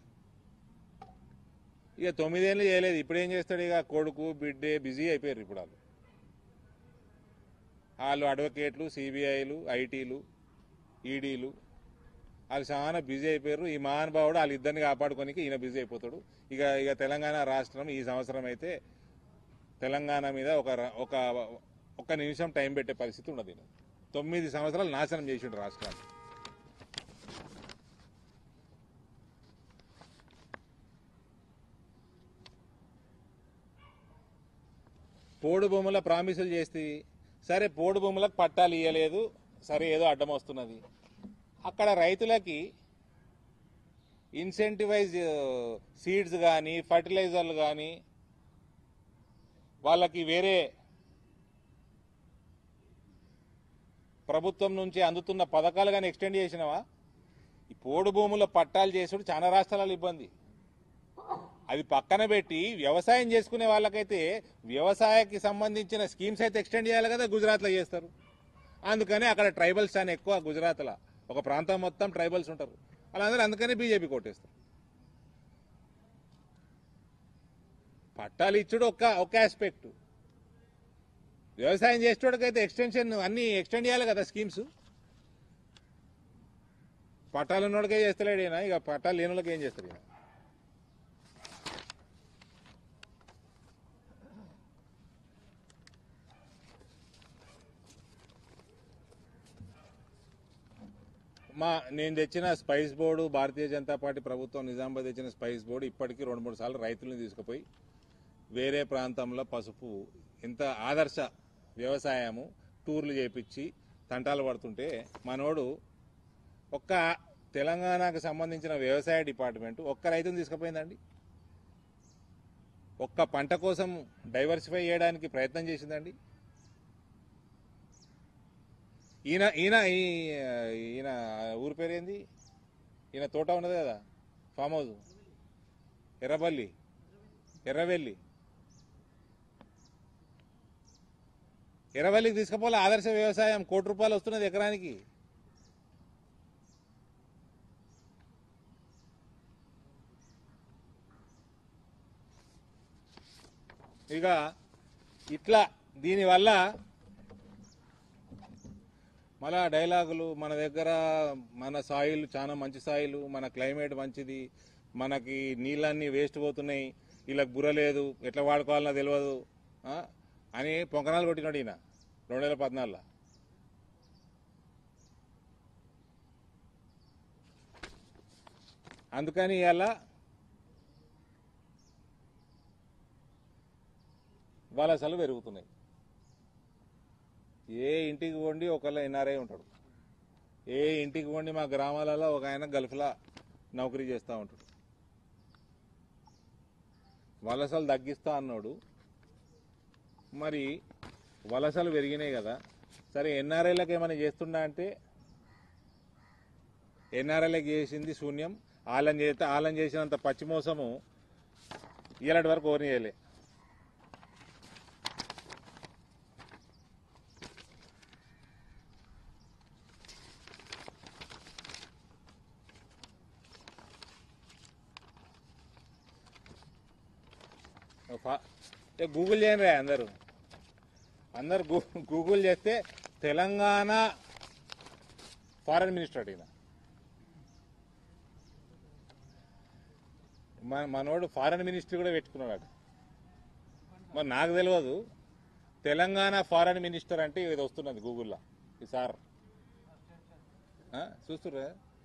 ఇక తొమ్మిదేళ్ళు చేయలేదు ఇప్పుడు ఏం చేస్తాడు ఇక కొడుకు బిడ్డే బిజీ అయిపోయారు ఇప్పుడు వాళ్ళు వాళ్ళు అడ్వకేట్లు సిబిఐలు ఐటీలు ఈడీలు వాళ్ళు చాలా బిజీ అయిపోయారు ఈ మహానుభావుడు వాళ్ళ ఇద్దరిని కాపాడుకోనికి ఈయన బిజీ అయిపోతాడు ఇక ఇక తెలంగాణ రాష్ట్రం ఈ సంవత్సరం అయితే తెలంగాణ మీద ఒక ర- ఒక ఒక నిమిషం టైం పెట్టే పరిస్థితి ఉన్నది ఈయన. తొమ్మిది సంవత్సరాలు నాశనం చేసిండు రాష్ట్రాన్ని పోడు భూముల ప్రామిసులు చేస్తే సరే పోడు భూములకు పట్టాలు ఇవ్వలేదు సరే ఏదో అడ్డం వస్తున్నది అక్కడ రైతులకి ఇన్సెంటివైజ్ సీడ్స్ కానీ ఫర్టిలైజర్లు కానీ వాళ్ళకి వేరే ప్రభుత్వం నుంచి అందుతున్న పథకాలు కానీ ఎక్స్టెండ్ చేసినావా ఈ పోడు భూముల పట్టాలు చేసుడు చాలా రాష్ట్రాలలో ఇబ్బంది అవి పక్కన పెట్టి వ్యవసాయం చేసుకునే వాళ్ళకైతే వ్యవసాయకి సంబంధించిన స్కీమ్స్ అయితే ఎక్స్టెండ్ చేయాలి కదా గుజరాత్లో చేస్తారు అందుకని అక్కడ ట్రైబల్స్ చాలా ఎక్కువ గుజరాత్లో ఒక ప్రాంతం మొత్తం ట్రైబల్స్ ఉంటారు వాళ్ళందరూ అందుకని బీజేపీ కొట్టేస్తారు పట్టాలు ఇచ్చుడు ఒక ఒక ఆస్పెక్ట్ వ్యవసాయం చేసేటోడికైతే ఎక్స్టెన్షన్ అన్ని ఎక్స్టెండ్ చేయాలి కదా స్కీమ్స్ పట్టాలు ఉన్నోడికే చేస్తలేడు ఈయన ఇక పట్టాలు లేని వాళ్ళకి ఏం చేస్తారు ఈయన మా నేను తెచ్చిన spice board Bharatiya Janata party ప్రభుత్వం నిజామాబాద్ తెచ్చిన స్పైస్ బోర్డు ఇప్పటికీ రెండు మూడు సార్లు రైతులను తీసుకుపోయి వేరే ప్రాంతంలో పసుపు ఇంత ఆదర్శ వ్యవసాయము టూర్లు చేపించి తంటాలు పడుతుంటే మనోడు ఒక్క తెలంగాణకు సంబంధించిన వ్యవసాయ డిపార్ట్మెంట్ ఒక్క రైతుని తీసుకుపోయిందండి ఒక్క పంట కోసం డైవర్సిఫై చేయడానికి ప్రయత్నం చేసిందండి ఈయన ఈయన ఈ- ఈయన ఊరి పేరు ఏంది ఈయన తోట ఉన్నది కదా ఫామ్ హౌస్ ఎర్రబల్లి ఎర్రవెల్లి ఎర్రవల్లికి తీసుకుపోలే ఆదర్శ వ్యవసాయం కోటి రూపాయలు వస్తున్నది ఎకరానికి ఇక ఇట్లా దీనివల్ల మళ్ళా డైలాగులు మన దగ్గర మన సాయిల్ చాలా మంచి సాయిల్ మన క్లైమేట్ మంచిది మనకి నీళ్ళన్నీ వేస్ట్ పోతున్నాయి వీళ్ళకి బుర్ర లేదు ఎట్లా వాడుకోవాలన్నా తెలియదు ఆ? అని పొంకనాలు కొట్టినాడు ఈయన రెండు వేల పద్నాలుగులో అందుకని ఇవాళ వలసలు పెరుగుతున్నాయి ఏ ఇంటికి వండి ఒకళ్ళ ఎన్ఆర్ఐ ఉంటాడు ఏ ఇంటికి వండి మా గ్రామాలలో ఒక ఆయన గల్ఫ్లా నౌకరీ చేస్తూ ఉంటాడు వలసలు తగ్గిస్తా అన్నాడు మరి వలసలు పెరిగినాయి కదా సరే ఎన్ఆర్ఐలకు ఏమైనా చేస్తుండా అంటే ఎన్ఆర్ఐలకు చేసింది శూన్యం ఆలం చేస్తే ఆలం చేసినంత పచ్చిమోసము ఇలాంటి వరకు ఓర్ని చేయలే ఫా- ఏ గూగుల్ చేయండి రా అందరూ అందరు గూ- గూగుల్ చేస్తే తెలంగాణ ఫారెన్ మినిస్టర్ అడిగిన మన మనోడు ఫారెన్ మినిస్టర్ కూడా పెట్టుకున్నాడు మరి నాకు తెలియదు తెలంగాణ ఫారెన్ మినిస్టర్ అంటే ఇది వస్తున్నది గూగుల్లో ఈ సార్ ఆ, చూస్తుర్రా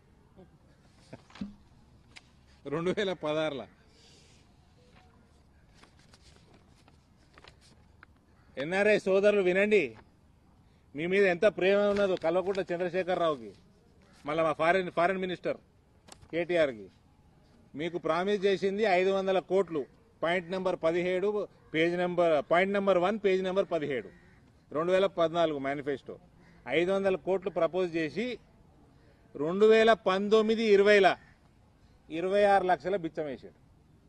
రెండు వేల పదహారులో ఎన్ఆర్ఐ సోదరులు వినండి మీ మీద ఎంత ప్రేమ ఉన్నదో కల్వకుంట్ల చంద్రశేఖరరావుకి మళ్ళీ మా ఫారెన్ ఫారెన్ మినిస్టర్ కేటీఆర్కి మీకు ప్రామిస్ చేసింది ఐదు వందల కోట్లు పాయింట్ నెంబర్ పదిహేడు page number point number one page number పదిహేడు రెండు వేల పద్నాలుగు మేనిఫెస్టో ఐదు వందల కోట్లు ప్రపోజ్ చేసి రెండు వేల పంతొమ్మిది ఇరవైల ఇరవై ఆరు లక్షల బిచ్చం వేసాడు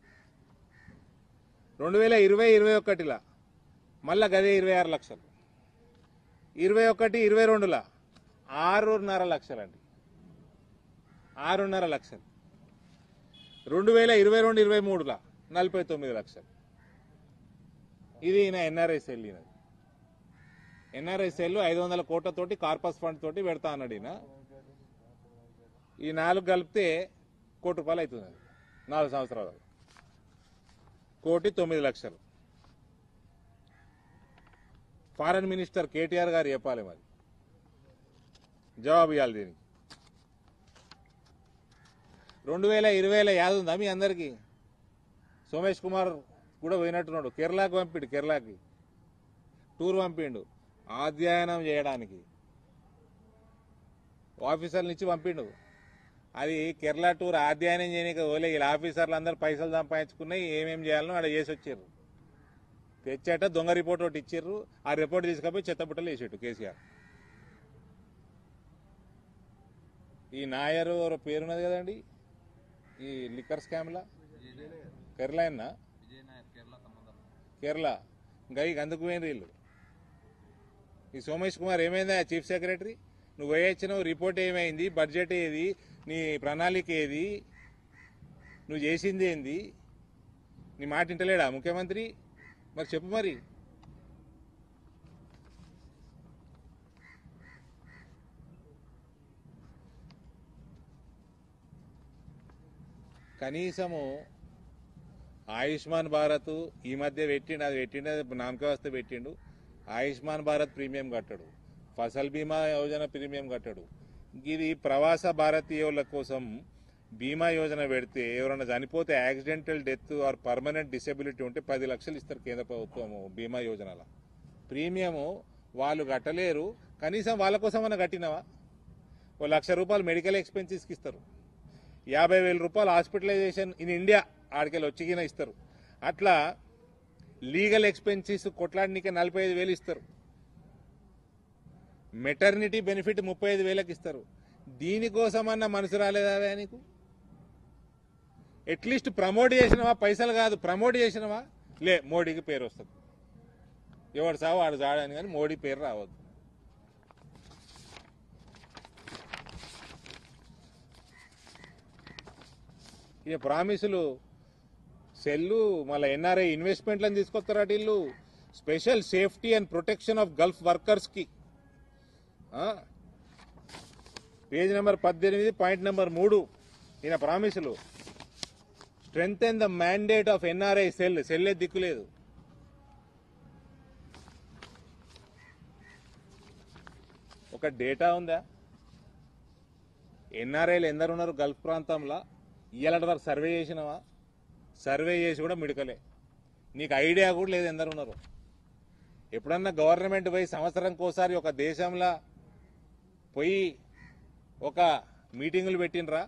రెండు వేల ఇరవై ఇరవై ఒకటిలా మళ్ళా గదే ఇరవై ఆరు లక్షలు ఇరవై ఒకటి ఇరవై రెండులా ఆరున్నర లక్షలండి ఆరున్నర లక్షలు రెండు వేల ఇరవై రెండు ఇరవై మూడులా నలభై తొమ్మిది లక్షలు ఇది ఈయన ఎన్ఆర్ఐ సెల్ ఈయనది ఎన్ఆర్ఐ సెల్ ఐదు వందల కోట్లతోటి కార్పస్ ఫండ్ తోటి పెడతా అన్నాడు ఈయన ఈ నాలుగు కలిపితే కోటి రూపాయలు అవుతుంది అది. నాలుగు సంవత్సరాలు కోటి తొమ్మిది లక్షలు ఫారెన్ మినిస్టర్ కేటీఆర్ గారు చెప్పాలి మరి జవాబు ఇవ్వాలి దీనికి రెండు వేల ఇరవైలో యాద ఉందా మీ అందరికీ సోమేష్ కుమార్ కూడా పోయినట్టున్నాడు కేరళకు పంపిండు కేరళకి టూర్ పంపిండు అధ్యయనం చేయడానికి ఆఫీసర్ల నుంచి పంపిండు అది కేరళ టూర్ అధ్యయనం చేయడానికి ఓలే వీళ్ళ ఆఫీసర్లు అందరు పైసలు సంపాదించుకున్నాయి ఏమేం చేయాలనో అక్కడ చేసి వచ్చారు తెచ్చాట దొంగ రిపోర్ట్ ఒకటి ఇచ్చారు ఆ రిపోర్ట్ తీసుకపోయి చెత్తబుట్టలు వేసాడు కేసీఆర్ ఈ నాయర్ ఎవరో పేరున్నది కదండి ఈ లిక్కర్ స్కామ్లా కేరళ అయినా విజయ్ నాయర్ కేరళ సంబంధాలు కేరళ ఇంకా ఇక అందుకు పోయిన వీళ్ళు ఈ సోమేష్ కుమార్ ఏమైందా చీఫ్ సెక్రటరీ నువ్వు వేయచ్చినావు రిపోర్ట్ ఏమైంది బడ్జెట్ ఏది నీ ప్రణాళిక ఏది నువ్వు చేసింది ఏంది నీ మాట వింటలేడా ముఖ్యమంత్రి మరి చెప్పు మరి కనీసము ఆయుష్మాన్ భారత్ ఈ మధ్య పెట్టిండు అది పెట్టిండు అది నామక వ్యవస్థ పెట్టిండు ఆయుష్మాన్ భారత్ ప్రీమియం కట్టాడు ఫసల్ బీమా యోజన ప్రీమియం కట్టాడు ఇది ప్రవాస భారతీయుల కోసం బీమా యోజన పెడితే ఎవరైనా చనిపోతే accidental death or permanent disability ఉంటే పది లక్షలు ఇస్తారు కేంద్ర ప్రభుత్వము బీమా యోజనలో ప్రీమియము వాళ్ళు కట్టలేరు కనీసం వాళ్ళ కోసమన్నా కట్టినవా ఓ లక్ష రూపాయలు మెడికల్ ఎక్స్పెన్సెస్కి ఇస్తారు యాభై వేల రూపాయలు హాస్పిటలైజేషన్ ఇన్ ఇండియా ఆడికెళ్ళి వచ్చిగిన ఇస్తారు అట్లా లీగల్ ఎక్స్పెన్సెస్ కొట్లాడనీకే నలభై ఐదు వేలు ఇస్తారు మెటర్నిటీ బెనిఫిట్ ముప్పై ఐదు వేలకు ఇస్తారు దీనికోసమన్నా మనసు రాలేదా నీకు అట్లీస్ట్ ప్రమోట్ చేసినవా పైసలు కాదు ప్రమోట్ చేసినవా లే మోడీకి పేరు వస్తుంది ఎవడు సావు వాడు చాడని కానీ మోడీ పేరు రావద్దు ఇక ప్రామిసులు సెల్లు మళ్ళీ ఎన్ఆర్ఐ ఇన్వెస్ట్మెంట్లను తీసుకొస్తారట వీళ్ళు special safety and protection of Gulf వర్కర్స్కి పేజ్ నెంబర్ పద్దెనిమిది పాయింట్ నెంబర్ మూడు ఈయన ప్రామిసులు strengthen and the mandate of NRI cell సెల్లే దిక్కులేదు ఒక డేటా ఉందా ఎన్ఆర్ఐలు ఎందరు ఉన్నారు గల్ఫ్ ప్రాంతంలో ఇయ్యాలటి వరకు సర్వే చేసినావా సర్వే చేసి కూడా మిడకలే నీకు ఐడియా కూడా లేదు ఎందరు ఉన్నారు ఎప్పుడన్నా గవర్నమెంట్ పోయి సంవత్సరంకి ఒకసారి ఒక దేశంలో పోయి ఒక మీటింగులు పెట్టినరా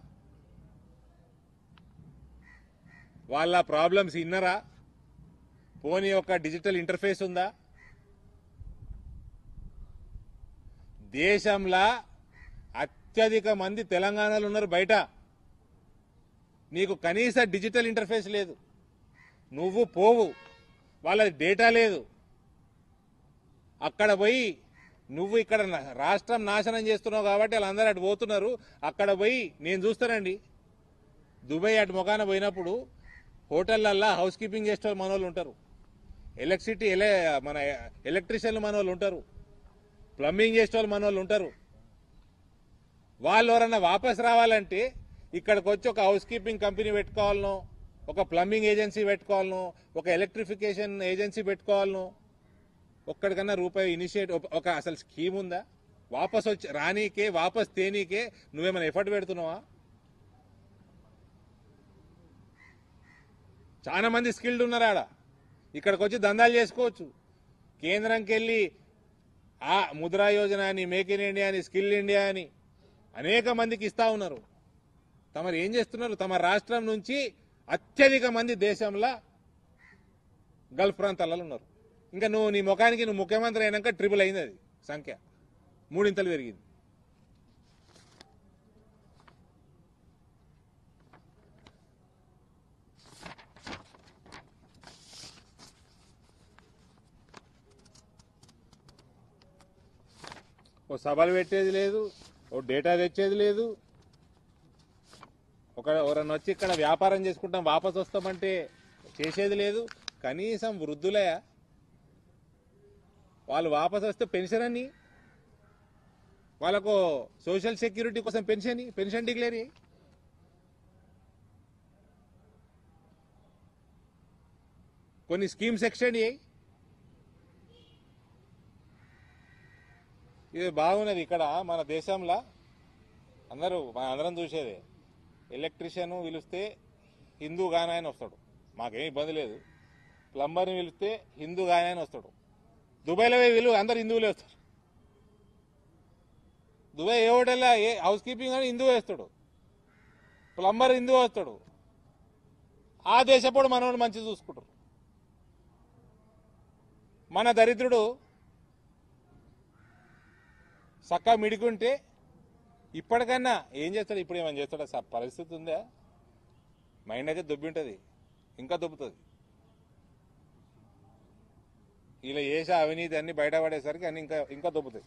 వాళ్ళ ప్రాబ్లమ్స్ ఇన్నరా పోనీ ఒక డిజిటల్ ఇంటర్ఫేస్ ఉందా దేశంలో అత్యధిక మంది తెలంగాణలో ఉన్నారు బయట నీకు కనీస డిజిటల్ ఇంటర్ఫేస్ లేదు నువ్వు పోవు వాళ్ళ డేటా లేదు అక్కడ పోయి నువ్వు ఇక్కడ నా- రాష్ట్రం నాశనం చేస్తున్నావు కాబట్టి వాళ్ళందరూ అటు పోతున్నారు అక్కడ పోయి నేను చూస్తానండి దుబాయ్ అటు మొఖాన పోయినప్పుడు హోటళ్ళల్లో హౌస్ కీపింగ్ చేసే వాళ్ళు మన వాళ్ళు ఉంటారు ఎలక్ట్రిసిటీ ఎలే మన ఎలక్ట్రీషియన్లు మన వాళ్ళు ఉంటారు ప్లంబింగ్ చేసే వాళ్ళు మన వాళ్ళు ఉంటారు వాళ్ళు ఎవరన్నా వాపస్ రావాలంటే ఇక్కడికి వచ్చి ఒక హౌస్ కీపింగ్ కంపెనీ పెట్టుకోవాలనో ఒక ప్లంబింగ్ ఏజెన్సీ పెట్టుకోవాలనో ఒక ఎలక్ట్రిఫికేషన్ ఏజెన్సీ పెట్టుకోవాలనో ఒక్కడికన్నా రూపాయి ఇనిషియేట్ ఒక అసలు స్కీమ్ ఉందా వాపస్ వచ్చి రానీకే వాపస్ తేనీకే నువ్వేమైనా ఎఫర్ట్ పెడుతున్నావా చాలా మంది స్కిల్డ్ ఉన్నారు ఆడ ఇక్కడికి వచ్చి దందాలు చేసుకోవచ్చు కేంద్రంకి వెళ్ళి ఆ ముద్రా యోజన అని మేక్ ఇన్ ఇండియా అని స్కిల్ ఇండియా అని అనేక మందికి ఇస్తా ఉన్నారు తమరు ఏం చేస్తున్నారు తమ రాష్ట్రం నుంచి అత్యధిక మంది దేశంలో గల్ఫ్ ప్రాంతాలలో ఉన్నారు ఇంకా నువ్వు నీ ముఖానికి నువ్వు ముఖ్యమంత్రి అయినాక ట్రిపుల్ అయింది అది సంఖ్య మూడింతలు పెరిగింది ఓ సభలు పెట్టేది లేదు ఓ డేటా తెచ్చేది లేదు ఒక ఎవరన్నా వచ్చి ఇక్కడ వ్యాపారం చేసుకుంటాం వాపస్ వస్తామంటే చేసేది లేదు కనీసం వృద్ధులయా వాళ్ళు వాపస్ వస్తే పెన్షన్ అని వాళ్ళకు సోషల్ సెక్యూరిటీ కోసం పెన్షన్ పెన్షన్ డిక్లేర్ చేయి. కొన్ని స్కీమ్స్ ఎక్స్టెండ్ చేయి ఇది బాగున్నది ఇక్కడ మన దేశంలో అందరూ మన అందరం చూసేదే ఎలక్ట్రీషియన్ పిలిస్తే హిందూ గాన ఆయన వస్తాడు మాకేం ఇబ్బంది లేదు ప్లంబర్ని పిలిస్తే హిందూ గాన ఆయన వస్తాడు దుబాయ్లో పోయి వీళ్ళు అందరు హిందువులే వస్తారు దుబాయ్ ఏ హోటల్లో ఏ హౌస్ కీపింగ్ అని హిందూ వేస్తాడు ప్లంబర్ హిందూ వస్తాడు ఆ దేశపోడు మనోడు మంచి చూసుకుంటారు మన దరిద్రుడు చక్కగా మిడికుంటే ఇప్పటికన్నా ఏం చేస్తాడు ఇప్పుడు ఏమైనా చేస్తాడా స- పరిస్థితి ఉందా మైండ్ అయితే దొబ్బి ఉంటుంది ఇంకా దొబ్బుతుంది ఇలా చేసే అవినీతి అన్ని బయటపడేసరికి అన్ని ఇంకా ఇంకా దొబ్బుతాయి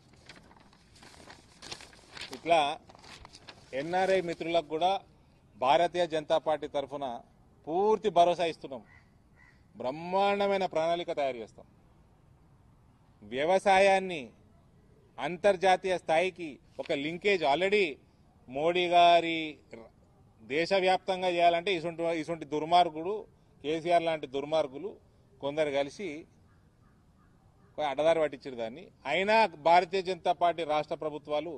ఇట్లా ఎన్ఆర్ఐ మిత్రులకు కూడా భారతీయ జనతా పార్టీ తరఫున పూర్తి భరోసా ఇస్తున్నాం బ్రహ్మాండమైన ప్రణాళిక తయారు చేస్తాం వ్యవసాయాన్ని అంతర్జాతీయ స్థాయికి ఒక లింకేజ్ ఆల్రెడీ మోడీ గారి ర- దేశవ్యాప్తంగా చేయాలంటే ఇసుంటి ఇసుంటి దుర్మార్గుడు కేసీఆర్ లాంటి దుర్మార్గులు కొందరు కలిసి ఒక అడ్డదారి పట్టించారు దాన్ని అయినా భారతీయ జనతా పార్టీ రాష్ట్ర ప్రభుత్వాలు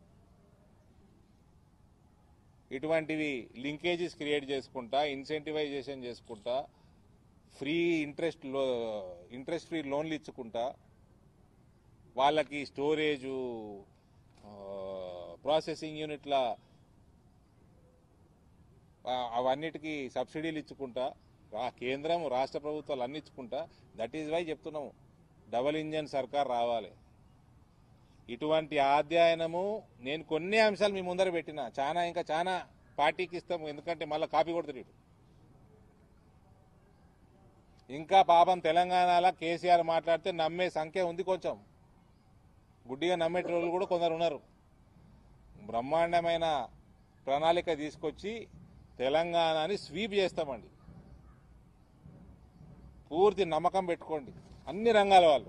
ఇటువంటివి లింకేజెస్ క్రియేట్ చేసుకుంటా ఇన్సెంటివైజేషన్ చేసుకుంటా ఫ్రీ ఇంట్రెస్ట్ లో ఇంట్రెస్ట్ ఫ్రీ లోన్లు ఇచ్చుకుంటా వాళ్ళకి స్టోరేజు ప్రాసెసింగ్ యూనిట్ల ఆ, అవన్నిటికీ సబ్సిడీలు ఇచ్చుకుంటా రా కేంద్రం రాష్ట్ర ప్రభుత్వాలు అన్ని ఇచ్చుకుంటా దట్ ఈజ్ వై చెప్తున్నాము డబల్ ఇంజన్ సర్కార్ రావాలి ఇటువంటి అధ్యయనము నేను కొన్ని అంశాలు మీ ముందర పెట్టిన చాలా ఇంకా చాలా పార్టీకి ఇస్తాము ఎందుకంటే మళ్ళీ కాపీ కొడుతుంది ఇటు ఇంకా పాపం తెలంగాణలో కేసీఆర్ మాట్లాడితే నమ్మే సంఖ్య ఉంది కొంచెం గుడ్డిగా నమ్మేటోళ్ళు కూడా కొందరు ఉన్నారు బ్రహ్మాండమైన ప్రణాళిక తీసుకొచ్చి తెలంగాణని స్వీప్ చేస్తామండి పూర్తి నమ్మకం పెట్టుకోండి అన్ని రంగాల వాళ్ళు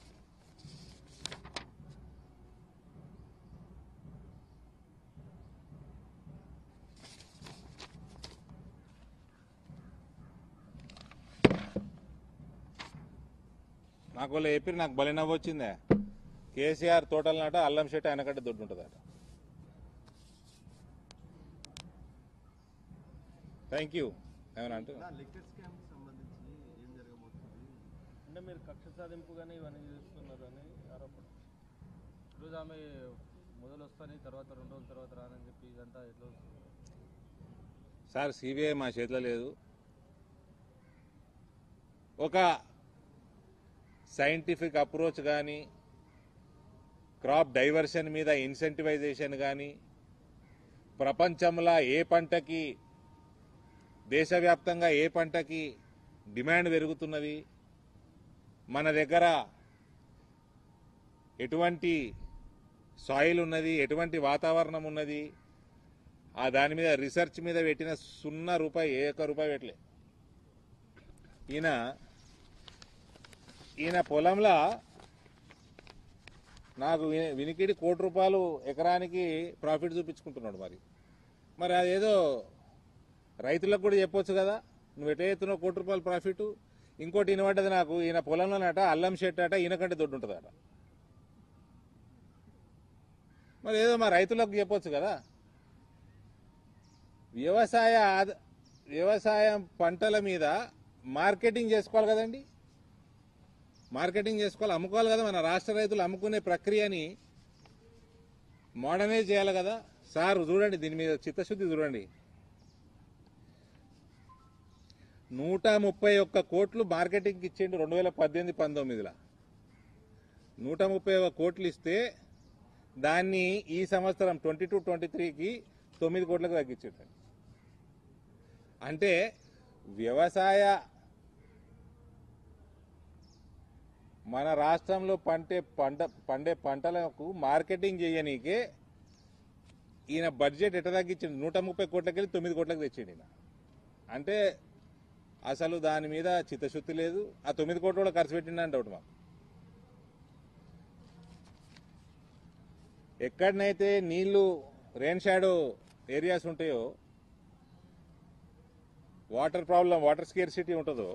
నాకు వాళ్ళు చెప్పి నాకు బలి నవ్వు వచ్చిందే కేసీఆర్ తోటల నాట అల్లం చెట్టు ఆయనకంటే దొడ్డు ఉంటుందట థ్యాంక్ యూ ఏమైనా అంటే లిక్కర్ స్కామ్ సంబంధించి ఏం జరగబోతుంది అంటే మీరు కక్ష సాధింపుగానే ఇవన్నీ చేస్తున్నారని ఆరోపణ ఈరోజు ఆమె మొదలు వస్తాని తర్వాత రెండు రోజుల తర్వాత రానని చెప్పి ఇదంతా ఎట్లా వస్తుంది సార్ సిబిఐ మా చేతిలో లేదు ఒక సైంటిఫిక్ అప్రోచ్ కానీ క్రాప్ డైవర్షన్ మీద ఇన్సెంటివైజేషన్ కానీ ప్రపంచంలో ఏ పంటకి దేశవ్యాప్తంగా ఏ పంటకి డిమాండ్ పెరుగుతున్నది మన దగ్గర ఎటువంటి సాయిల్ ఉన్నది ఎటువంటి వాతావరణం ఉన్నది ఆ దాని మీద రీసెర్చ్ మీద పెట్టిన సున్నా రూపాయి ఏ ఒక్క రూపాయి పెట్టలే ఈయన ఈయన పొలంలో నాకు విని- వినికిడి కోటి రూపాయలు ఎకరానికి ప్రాఫిట్ చూపించుకుంటున్నాడు మరి మరి అదేదో రైతులకు కూడా చెప్పొచ్చు కదా నువ్వు ఎట్లా చేస్తున్నావు కోటి రూపాయలు ప్రాఫిట్ ఇంకోటి వినబడ్డది నాకు ఈయన పొలంలోనట అల్లం చెట్టు అట ఈయనకంటే దొడ్డు ఉంటుందట మరి ఏదో మా రైతులకు చెప్పొచ్చు కదా వ్యవసాయ ఆద- వ్యవసాయం పంటల మీద మార్కెటింగ్ చేసుకోవాలి కదండి మార్కెటింగ్ చేసుకోవాలి అమ్ముకోవాలి కదా మన రాష్ట్ర రైతులు అమ్ముకునే ప్రక్రియని మోడర్నైజ్ చేయాలి కదా సార్ చూడండి దీని మీద చిత్తశుద్ధి చూడండి నూట ముప్పై ఒక్క కోట్లు మార్కెటింగ్కి ఇచ్చిండు రెండు వేల పద్దెనిమిది పంతొమ్మిదిలో నూట ముప్పై ఒక్క కోట్లు ఇస్తే దాన్ని ఈ సంవత్సరం ట్వంటీ టూ ట్వంటీ త్రీకి తొమ్మిది కోట్లకు తగ్గించాడు అంటే వ్యవసాయ మన రాష్ట్రంలో పంటే పంట పండే పంటలకు మార్కెటింగ్ చేయనీకే ఈయన బడ్జెట్ ఎట్ట తగ్గించిండు నూట ముప్పై కోట్లకి వెళ్ళి తొమ్మిది కోట్లకు తెచ్చిండు ఈయన అంటే అసలు దాని మీద చిత్తశుద్ధి లేదు ఆ తొమ్మిది కోట్లు కూడా ఖర్చు పెట్టిండు డౌట్ మాకు ఎక్కడనైతే నీళ్లు రెయిన్ షాడో ఏరియాస్ ఉంటాయో వాటర్ ప్రాబ్లం వాటర్ స్కేర్సిటీ ఉంటుందో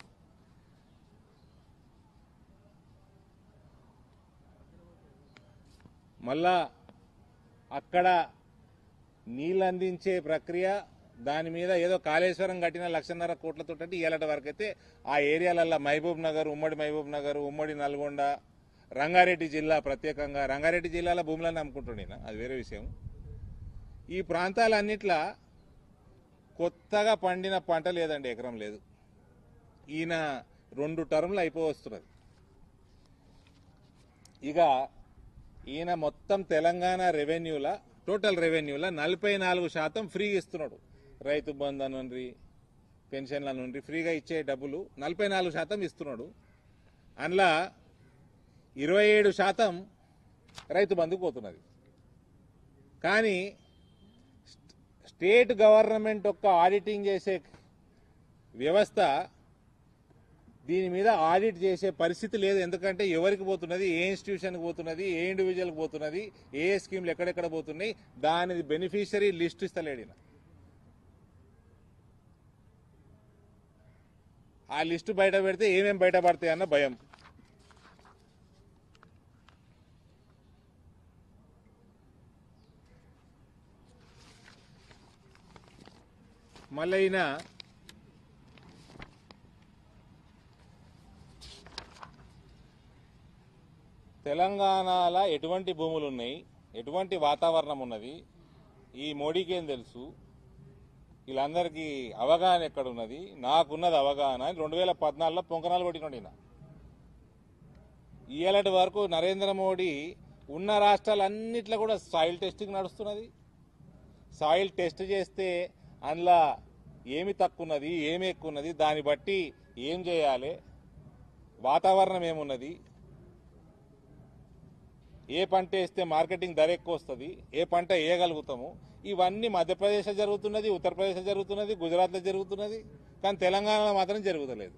మళ్ళా అక్కడ నీళ్ళు అందించే ప్రక్రియ దాని మీద ఏదో కాళేశ్వరం కట్టిన లక్షన్నర కోట్లతో అంటే ఇలాంటి వరకు అయితే ఆ ఏరియాలల్లో మహబూబ్ నగర్ ఉమ్మడి మహబూబ్ నగర్ ఉమ్మడి నల్గొండ రంగారెడ్డి జిల్లా ప్రత్యేకంగా రంగారెడ్డి జిల్లాలో భూములను అమ్ముకుంటుండే ఈయన, అది వేరే విషయం ఈ ప్రాంతాలన్నిట్లా కొత్తగా పండిన పంట లేదండి ఎకరం లేదు ఈయన రెండు టర్ములు అయిపోవస్తున్నది ఇక ఈయన మొత్తం తెలంగాణ రెవెన్యూల టోటల్ రెవెన్యూల నలభై నాలుగు శాతం ఫ్రీగా ఇస్తున్నాడు రైతు బంధు నుండి పెన్షన్ల నుండి ఫ్రీగా ఇచ్చే డబ్బులు నలభై నాలుగు శాతం ఇస్తున్నాడు అందులో ఇరవై ఏడు శాతం రైతు బంధుకు పోతున్నది కానీ స్టేట్ గవర్నమెంట్ యొక్క ఆడిటింగ్ చేసే వ్యవస్థ దీని మీద ఆడిట్ చేసే పరిస్థితి లేదు ఎందుకంటే ఎవరికి పోతున్నది ఏ ఇన్స్టిట్యూషన్కి పోతున్నది ఏ ఇండివిజువల్కి పోతున్నది ఏ స్కీమ్లు ఎక్కడెక్కడ పోతున్నాయి దాని బెనిఫిషరీ లిస్ట్ ఇస్తలేడు ఈయన. ఆ లిస్టు బయట పెడితే ఏమేం బయటపడతాయి అన్న భయం మళ్ళీ ఈయన తెలంగాణలో ఎటువంటి భూములు ఉన్నాయి ఎటువంటి వాతావరణం ఉన్నది ఈ మోడీకి ఏం తెలుసు వీళ్ళందరికీ అవగాహన ఎక్కడున్నది నాకున్నది అవగాహన అని రెండు వేల పద్నాలుగులో పొంకనాలు కొట్టినండి ఈయన ఇయ్యాలటి వరకు నరేంద్ర మోడీ ఉన్న రాష్ట్రాలన్నిట్లో కూడా సాయిల్ టెస్టింగ్ నడుస్తున్నది సాయిల్ టెస్ట్ చేస్తే అందులో ఏమి తక్కువ ఉన్నది ఏమి ఎక్కువ ఉన్నది దాన్ని బట్టి ఏం చేయాలి వాతావరణం ఏమున్నది ఏ పంట వేస్తే మార్కెటింగ్ ధర ఎక్కువ వస్తుంది ఏ పంట వేయగలుగుతాము ఇవన్నీ మధ్యప్రదేశ్లో జరుగుతున్నది ఉత్తరప్రదేశ్లో జరుగుతున్నది గుజరాత్లో జరుగుతున్నది కానీ తెలంగాణలో మాత్రం జరుగుతలేదు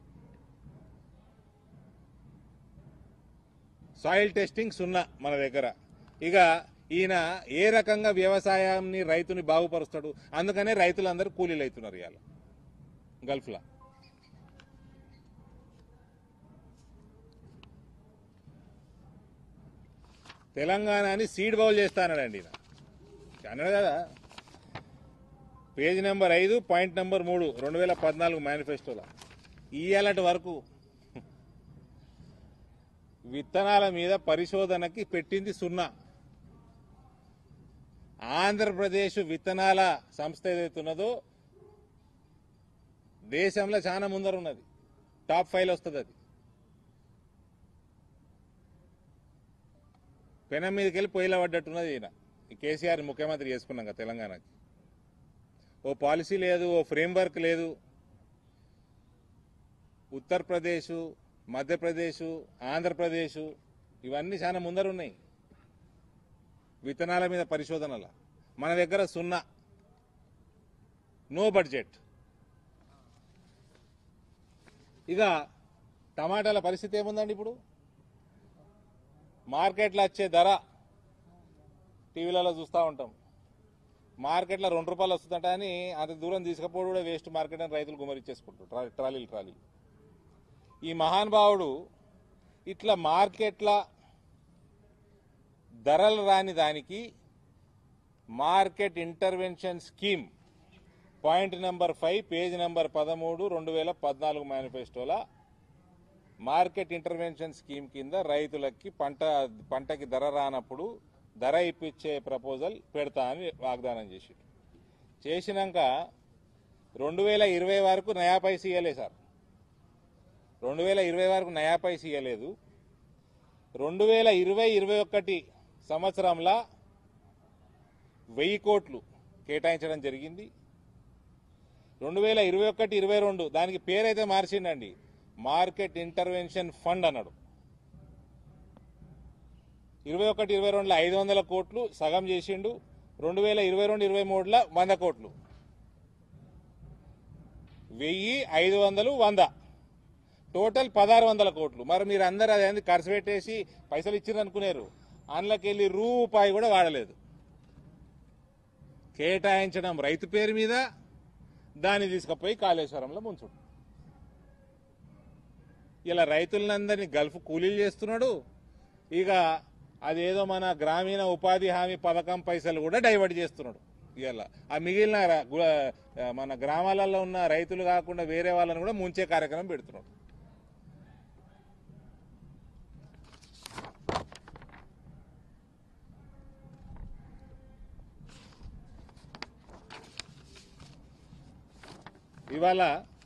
సాయిల్ టెస్టింగ్ సున్నా మన దగ్గర ఇక ఈయన ఏ రకంగా వ్యవసాయాన్ని రైతుని బాగుపరుస్తాడు అందుకనే రైతులందరూ కూలీలు అవుతున్నారు ఇవాళ గల్ఫ్లో తెలంగాణని సీడ్ బౌల్ చేస్తానండి ఈయన అన్నాడు కదా పేజ్ నెంబర్ ఐదు పాయింట్ నెంబర్ మూడు రెండు వేల పద్నాలుగు మేనిఫెస్టోలో ఇయ్యాలటి వరకు విత్తనాల మీద పరిశోధనకి పెట్టింది సున్నా ఆంధ్రప్రదేశ్ విత్తనాల సంస్థ ఏదైతే ఉన్నదో దేశంలో చాలా ముందర ఉన్నది టాప్ ఫైవ్ వస్తుంది అది పెనం మీదకి వెళ్ళి పొయ్యిలో పడ్డట్టున్నది ఈయన ఈ కేసీఆర్ ముఖ్యమంత్రి చేసుకున్నాం కదా తెలంగాణకి ఓ పాలసీ లేదు ఓ ఫ్రేమ్వర్క్ లేదు ఉత్తరప్రదేశ్ మధ్యప్రదేశ్ ఆంధ్రప్రదేశ్ ఇవన్నీ చాలా ముందర ఉన్నాయి విత్తనాల మీద పరిశోధనల మన దగ్గర సున్నా నో బడ్జెట్ ఇక టమాటాల పరిస్థితి ఏముందండి ఇప్పుడు మార్కెట్లో వచ్చే ధర టీవీలలో చూస్తూ ఉంటాం మార్కెట్లో రెండు రూపాయలు వస్తుందట అని అంత దూరం తీసుకపోవడం కూడా వేస్ట్ మార్కెట్ అని రైతులు గుమరిచ్చేసుకుంటారు ట్రా- ట్రాలీలు ట్రాలీ ఈ మహానుభావుడు ఇట్లా మార్కెట్ల ధరలు రాని దానికి market intervention scheme point number five page number పదమూడు రెండు వేల పద్నాలుగు మేనిఫెస్టోలో మార్కెట్ ఇంటర్వెన్షన్ స్కీమ్ కింద రైతులకి పంట పంటకి ధర రానప్పుడు ధర ఇప్పించే ప్రపోజల్ పెడతా అని వాగ్దానం చేసి చేసినాక రెండు వేల ఇరవై వరకు నయా పైస ఇవ్వలే సార్ రెండు వేల ఇరవై వరకు నయా పైస ఇవ్వలేదు రెండు వేల ఇరవై ఇరవై ఒకటి సంవత్సరంలో వెయ్యి కోట్లు కేటాయించడం జరిగింది రెండు వేల ఇరవై ఒకటి ఇరవై రెండు దానికి పేరైతే మార్చిండండి మార్కెట్ ఇంటర్వెన్షన్ ఫండ్ అన్నాడు ఇరవై ఒకటి ఇరవై రెండులో ఐదు వందల కోట్లు సగం చేసిండు రెండు వేల ఇరవై రెండు ఇరవై మూడులో వంద కోట్లు వెయ్యి ఐదు వందలు వంద టోటల్ పదహారు వందల కోట్లు మరి మీరు అందరు అదేంది ఖర్చు పెట్టేసి పైసలు ఇచ్చిండ్రు అనుకున్నారు అందులోకెళ్ళి రూపాయి కూడా వాడలేదు కేటాయించడం రైతు పేరు మీద దాన్ని తీసుకుపోయి కాళేశ్వరంలో ముంచుడు ఇలా రైతులందరినీ గల్ఫ్ కూలీలు చేస్తున్నాడు ఇక అదేదో మన గ్రామీణ ఉపాధి హామీ పథకం పైసలు కూడా డైవర్ట్ చేస్తున్నాడు ఇవాళ ఆ మిగిలిన ర- గు- ఆ, మన గ్రామాలలో ఉన్న రైతులు కాకుండా వేరే వాళ్ళని కూడా ముంచే కార్యక్రమం పెడుతున్నాడు ఇవాళ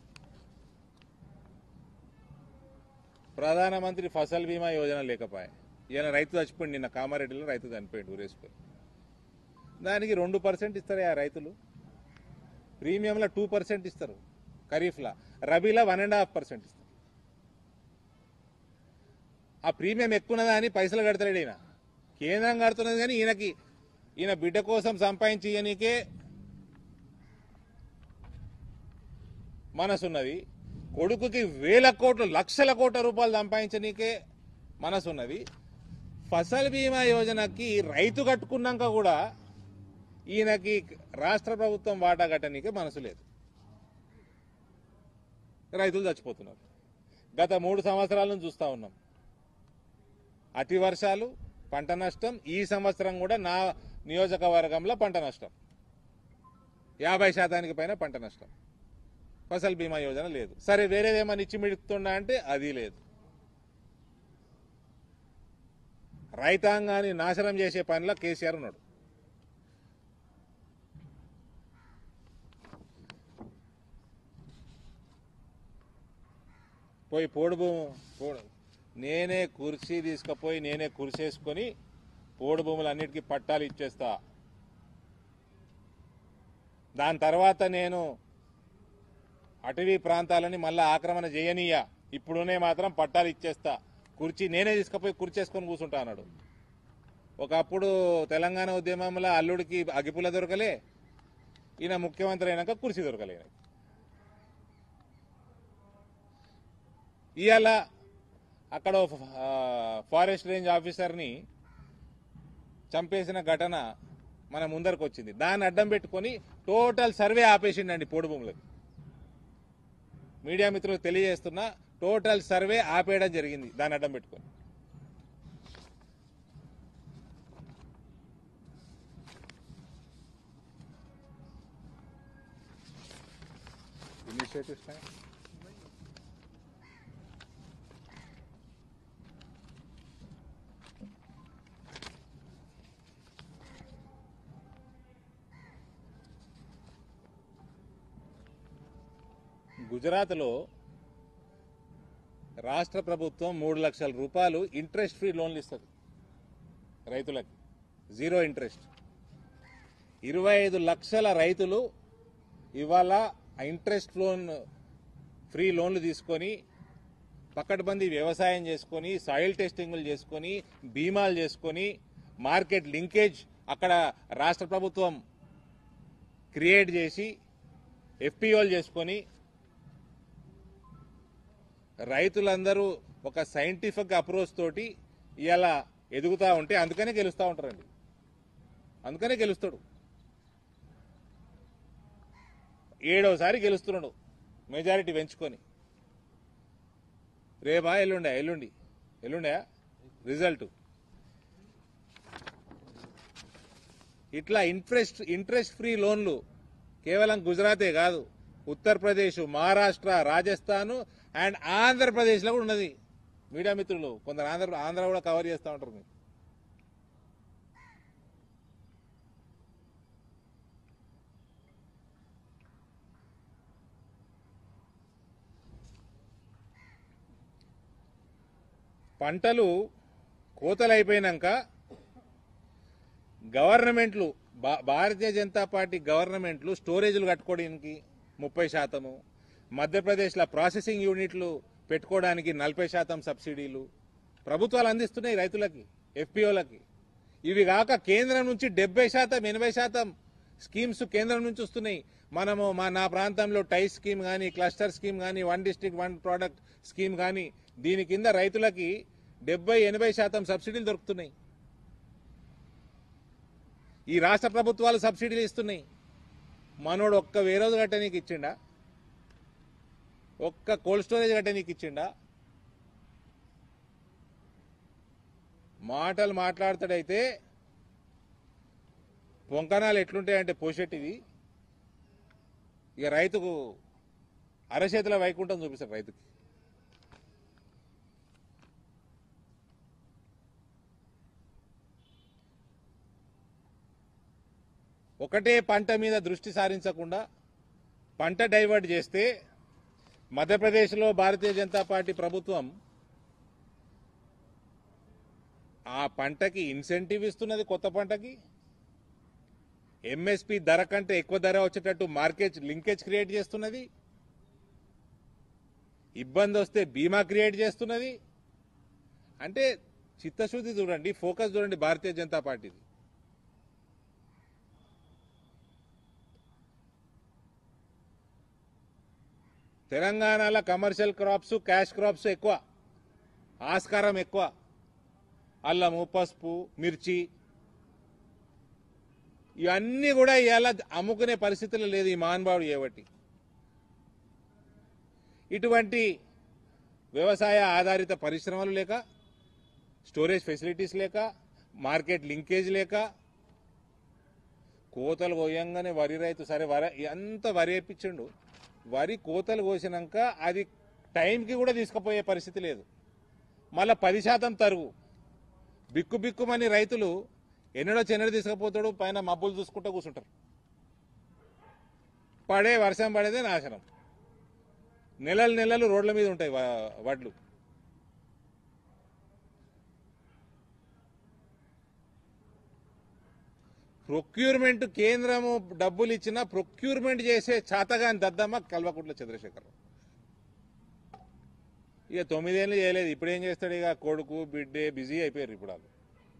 ప్రధానమంత్రి ఫసల్ బీమా యోజన లేకపోయా ఈయన రైతు చచ్చిపోయింది నిన్న కామారెడ్డిలో రైతు చనిపోయింది ఊరేసిపోయి దానికి రెండు పర్సెంట్ ఇస్తారు ఆ రైతులు ప్రీమియంలో టూ పర్సెంట్ ఇస్తారు ఖరీఫ్లా రబీలో వన్ అండ్ హాఫ్ పర్సెంట్ ఇస్తారు ఆ ప్రీమియం ఎక్కువన్నదా అని పైసలు కడతాడు ఈయన కేంద్రం కడుతున్నది కానీ ఈయనకి ఈయన బిడ్డ కోసం సంపాదించి ఇయనీకే మనసున్నది కొడుకుకి వేల కోట్లు లక్షల కోట్ల రూపాయలు సంపాదించనీకే మనసున్నది ఫసల్ బీమా యోజనకి రైతు కట్టుకున్నాక కూడా ఈయనకి రాష్ట్ర ప్రభుత్వం వాటా కట్టనీకే మనసు లేదు రైతులు చచ్చిపోతున్నారు గత మూడు సంవత్సరాల నుంచి చూస్తా ఉన్నాం అతి వర్షాలు పంట నష్టం ఈ సంవత్సరం కూడా నా నియోజకవర్గంలో పంట నష్టం యాభై శాతానికి పైన పంట నష్టం ఫసల్ బీమా యోజన లేదు సరే వేరేదేమన్నా ఇచ్చి మిడుతుండా అంటే అది లేదు రైతాంగాన్ని నాశనం చేసే పనిలో కేసీఆర్ ఉన్నాడు పోయి పోడు భూము పోడు నేనే కుర్చీ తీసుకుపోయి నేనే కుర్చేసుకొని పోడు భూములన్నిటికీ పట్టాలు ఇచ్చేస్తా దాని తర్వాత నేను అటవీ ప్రాంతాలని మళ్ళా ఆక్రమణ చేయనీయ ఇప్పుడునే మాత్రం పట్టాలు ఇచ్చేస్తా కుర్చీ నేనే తీసుకుపోయి కుర్చేసుకొని కూర్చుంటా అన్నాడు ఒకప్పుడు తెలంగాణ ఉద్యమంలో అల్లుడికి అగిపుల దొరకలే ఈయన ముఖ్యమంత్రి అయినాక కుర్చీ దొరకలే ఈయనకి. ఇవాళ అక్కడ ఓ ఫ- ఆ, ఫారెస్ట్ రేంజ్ ఆఫీసర్ని చంపేసిన ఘటన మన ముందరకు వచ్చింది దాన్ని అడ్డం పెట్టుకొని టోటల్ సర్వే ఆపేసిండండి పోడు భూములకి మీడియా మిత్రులకు తెలియజేస్తున్నా టోటల్ సర్వే ఆపేయడం జరిగింది దాన్ని అడ్డం పెట్టుకొని ఇనిషియేటివ్స్ గుజరాత్లో రాష్ట్ర ప్రభుత్వం మూడు లక్షల రూపాయలు ఇంట్రెస్ట్ ఫ్రీ లోన్లు ఇస్తుంది రైతులకి జీరో ఇంట్రెస్ట్ ఇరవై ఐదు లక్షల రైతులు ఇవాళ ఆ ఇంట్రెస్ట్ లోన్ ఫ్రీ లోన్లు తీసుకొని పక్కడబంది వ్యవసాయం చేసుకొని సాయిల్ టెస్టింగ్లు చేసుకొని బీమాలు చేసుకొని మార్కెట్ లింకేజ్ అక్కడ రాష్ట్ర ప్రభుత్వం క్రియేట్ చేసి ఎఫ్పిఓలు చేసుకొని రైతులందరూ ఒక సైంటిఫిక్ అప్రోచ్ తోటి ఇలా ఎదుగుతా ఉంటే అందుకనే గెలుస్తూ ఉంటారండి అందుకనే గెలుస్తాడు ఏడోసారి గెలుస్తున్నాడు మెజారిటీ పెంచుకొని రేపా ఎల్లుండే ఎల్లుండి ఎల్లుండే రిజల్ట్ ఇట్లా ఇంట్రెస్ట్ ఇంట్రెస్ట్ ఫ్రీ లోన్లు కేవలం గుజరాతే కాదు ఉత్తరప్రదేశ్ మహారాష్ట్ర రాజస్థాన్ అండ్ ఆంధ్రప్రదేశ్లో కూడా ఉన్నది మీడియా మిత్రులు కొందరు ఆంధ్ర ఆంధ్ర కూడా కవర్ చేస్తూ ఉంటారు మీరు పంటలు కోతలు అయిపోయినాక గవర్నమెంట్లు భా- భారతీయ జనతా పార్టీ గవర్నమెంట్లు స్టోరేజ్లు కట్టుకోవడానికి ముప్పై శాతము మధ్యప్రదేశ్లో ప్రాసెసింగ్ యూనిట్లు పెట్టుకోవడానికి నలభై శాతం సబ్సిడీలు ప్రభుత్వాలు అందిస్తున్నాయి రైతులకి ఎఫ్పిఓలకి ఇవి కాక కేంద్రం నుంచి డెబ్బై శాతం ఎనభై శాతం స్కీమ్స్ కేంద్రం నుంచి వస్తున్నాయి మనము మా నా ప్రాంతంలో టై స్కీమ్ కానీ క్లస్టర్ స్కీమ్ కానీ one district one product scheme కానీ దీని కింద రైతులకి డెబ్బై ఎనభై శాతం సబ్సిడీలు దొరుకుతున్నాయి ఈ రాష్ట్ర ప్రభుత్వాలు సబ్సిడీలు ఇస్తున్నాయి మనోడు ఒక్క వేరోజు కట్టనీకి ఇచ్చిండా ఒక్క కోల్డ్ స్టోరేజ్ కట్టనీకి ఇచ్చిండా మాటలు మాట్లాడతాడైతే పొంకనాలు ఎట్లుంటాయంటే పోషెట్టివి ఇక రైతుకు అరచేతుల వైకుంఠం చూపిస్తాడు రైతుకి ఒకటే పంట మీద దృష్టి సారించకుండా పంట డైవర్ట్ చేస్తే మధ్యప్రదేశ్లో భారతీయ జనతా పార్టీ ప్రభుత్వం ఆ పంటకి ఇన్సెంటివ్ ఇస్తున్నది కొత్త పంటకి ఎంఎస్పి ధర కంటే ఎక్కువ ధర వచ్చేటట్టు మార్కెట్ లింకేజ్ క్రియేట్ చేస్తున్నది ఇబ్బంది వస్తే బీమా క్రియేట్ చేస్తున్నది అంటే చిత్తశుద్ధి చూడండి ఫోకస్ చూడండి భారతీయ జనతా పార్టీది తెలంగాణలో కమర్షియల్ క్రాప్స్ క్యాష్ క్రాప్స్ ఎక్కువ ఆస్కారం ఎక్కువ అల్లము పసుపు మిర్చి ఇవన్నీ కూడా ఇవాళ అమ్ముకునే పరిస్థితులు లేదు ఈ మహానుభావుడు ఏవట్టి ఇటువంటి వ్యవసాయ ఆధారిత పరిశ్రమలు లేక స్టోరేజ్ ఫెసిలిటీస్ లేక మార్కెట్ లింకేజ్ లేక కోతలు కోయంగానే వరి రైతు సరే వరి ఎంత వరి వేయించిండు వరి కోతలు కోసినాక అది టైంకి కూడా తీసుకుపోయే పరిస్థితి లేదు మళ్ళా పది శాతం తరుగు బిక్కు బిక్కుమని రైతులు ఎన్నడో చెన్నడు తీసుకుపోతాడు పైన మబ్బులు చూసుకుంటూ కూర్చుంటారు పడే వర్షం పడేదే నాశనం నెలలు నెలలు రోడ్ల మీద ఉంటాయి వా- వడ్లు ప్రొక్యూర్మెంట్ కేంద్రము డబ్బులు ఇచ్చినా ప్రొక్యూర్మెంట్ చేసే చాతగాని దద్దమ్మ కల్వకుంట్ల చంద్రశేఖర్ ఇక తొమ్మిదేళ్ళు చేయలేదు ఇప్పుడు ఏం చేస్తాడు ఇక కొడుకు బిడ్డే బిజీ అయిపోయారు ఇప్పుడు వాళ్ళు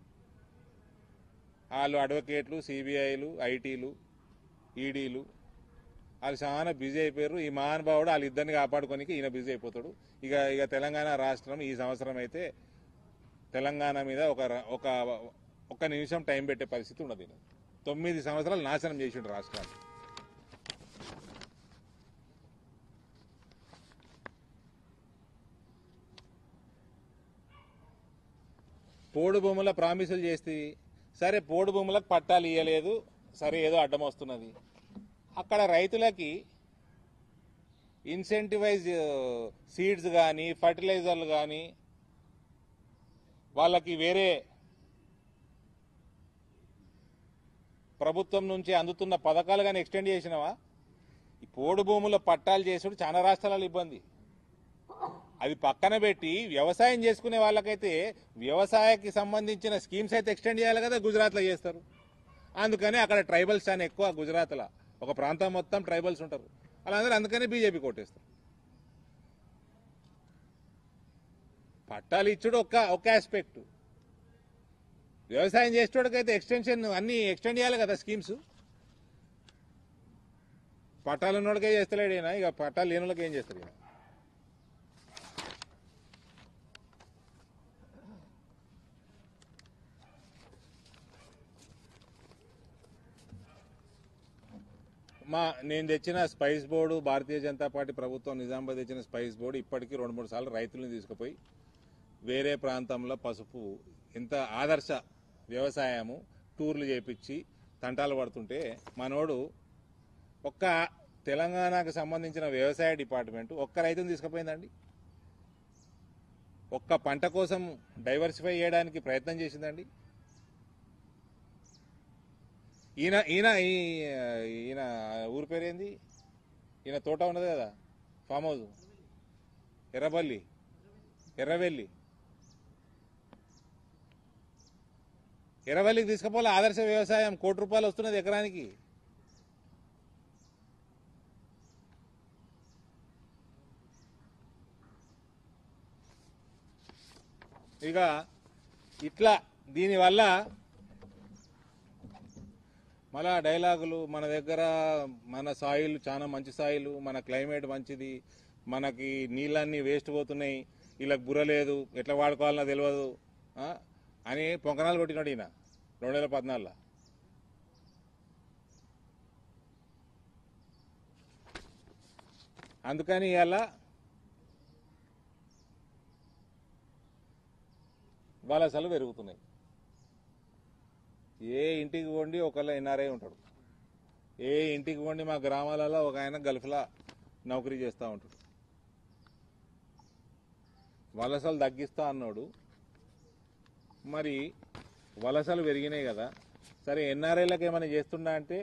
వాళ్ళు అడ్వకేట్లు సిబిఐలు ఐటీలు ఈడీలు వాళ్ళు చాలా బిజీ అయిపోయారు ఈ మహానుభావుడు వాళ్ళ ఇద్దరిని కాపాడుకోనికి ఈయన బిజీ అయిపోతాడు ఇక ఇక తెలంగాణ రాష్ట్రం ఈ సంవత్సరం అయితే తెలంగాణ మీద ఒక ర- ఒక ఒక నిమిషం టైం పెట్టే పరిస్థితి ఉండదు ఈయన. తొమ్మిది సంవత్సరాలు నాశనం చేసిండు రాష్ట్రాన్ని పోడు భూముల ప్రామిసులు చేస్తే సరే పోడు భూములకు పట్టాలు ఇవ్వలేదు సరే ఏదో అడ్డం వస్తున్నది అక్కడ రైతులకి ఇన్సెంటివైజ్ సీడ్స్ కానీ ఫర్టిలైజర్లు కానీ వాళ్ళకి వేరే ప్రభుత్వం నుంచి అందుతున్న పథకాలు కానీ ఎక్స్టెండ్ చేసినావా ఈ పోడు భూముల పట్టాలు చేసుడు చాలా రాష్ట్రాలలో ఇబ్బంది అవి పక్కన పెట్టి వ్యవసాయం చేసుకునే వాళ్ళకైతే వ్యవసాయకి సంబంధించిన స్కీమ్స్ అయితే ఎక్స్టెండ్ చేయాలి కదా గుజరాత్లో చేస్తారు అందుకని అక్కడ ట్రైబల్స్ చాలా ఎక్కువ గుజరాత్లో ఒక ప్రాంతం మొత్తం ట్రైబల్స్ ఉంటారు వాళ్ళందరూ అందుకనే బీజేపీ కొట్టేస్తారు పట్టాలు ఇచ్చుడు ఒక్క ఒక్క ఆస్పెక్ట్ వ్యవసాయం చేసేటోడికైతే ఎక్స్టెన్షన్ అన్ని ఎక్స్టెండ్ చేయాలి కదా స్కీమ్స్ పట్టాలు ఉన్నోడికే చేస్తలేడు ఈయన ఇక పట్టాలు లేని వాళ్ళకి ఏం చేస్తాడు ఈయన మా నేను తెచ్చిన spice board Bharatiya Janata party ప్రభుత్వం నిజామాబాద్ తెచ్చిన స్పైస్ బోర్డు ఇప్పటికీ రెండు మూడు సార్లు రైతులను తీసుకుపోయి వేరే ప్రాంతంలో పసుపు ఇంత ఆదర్శ వ్యవసాయము టూర్లు చేపించి తంటాలు పడుతుంటే మనోడు ఒక్క తెలంగాణకు సంబంధించిన వ్యవసాయ డిపార్ట్మెంట్ ఒక్క రైతుని తీసుకుపోయిందండి ఒక్క పంట కోసం డైవర్సిఫై చేయడానికి ప్రయత్నం చేసిందండి ఈయన ఈయన ఈ- ఈయన ఊరి పేరు ఏంది ఈయన తోట ఉన్నది కదా ఫామ్ హౌస్ ఎర్రబల్లి ఎర్రవెల్లి ఎర్రవల్లికి తీసుకుపోలే ఆదర్శ వ్యవసాయం కోటి రూపాయలు వస్తున్నది ఎకరానికి ఇక ఇట్లా దీనివల్ల మళ్ళా డైలాగులు మన దగ్గర మన సాయిల్ చాలా మంచి సాయిల్ మన క్లైమేట్ మంచిది మనకి నీళ్ళన్నీ వేస్ట్ పోతున్నాయి వీళ్ళకి బుర్ర లేదు ఎట్లా వాడుకోవాలన్నా తెలియదు ఆ? అని పొంకనాలు కొట్టినాడు ఈయన రెండు వేల పద్నాలుగులో అందుకని ఇవాళ వలసలు పెరుగుతున్నాయి ఏ ఇంటికి వండి ఒకళ్ళ ఎన్ఆర్ఐ ఉంటాడు ఏ ఇంటికి వండి మా గ్రామాలలో ఒక ఆయన గల్ఫ్లా నౌకరీ చేస్తూ ఉంటాడు వలసలు తగ్గిస్తా అన్నాడు మరి వలసలు పెరిగినాయి కదా సరే ఎన్ఆర్ఐలకు ఏమైనా చేస్తుండా అంటే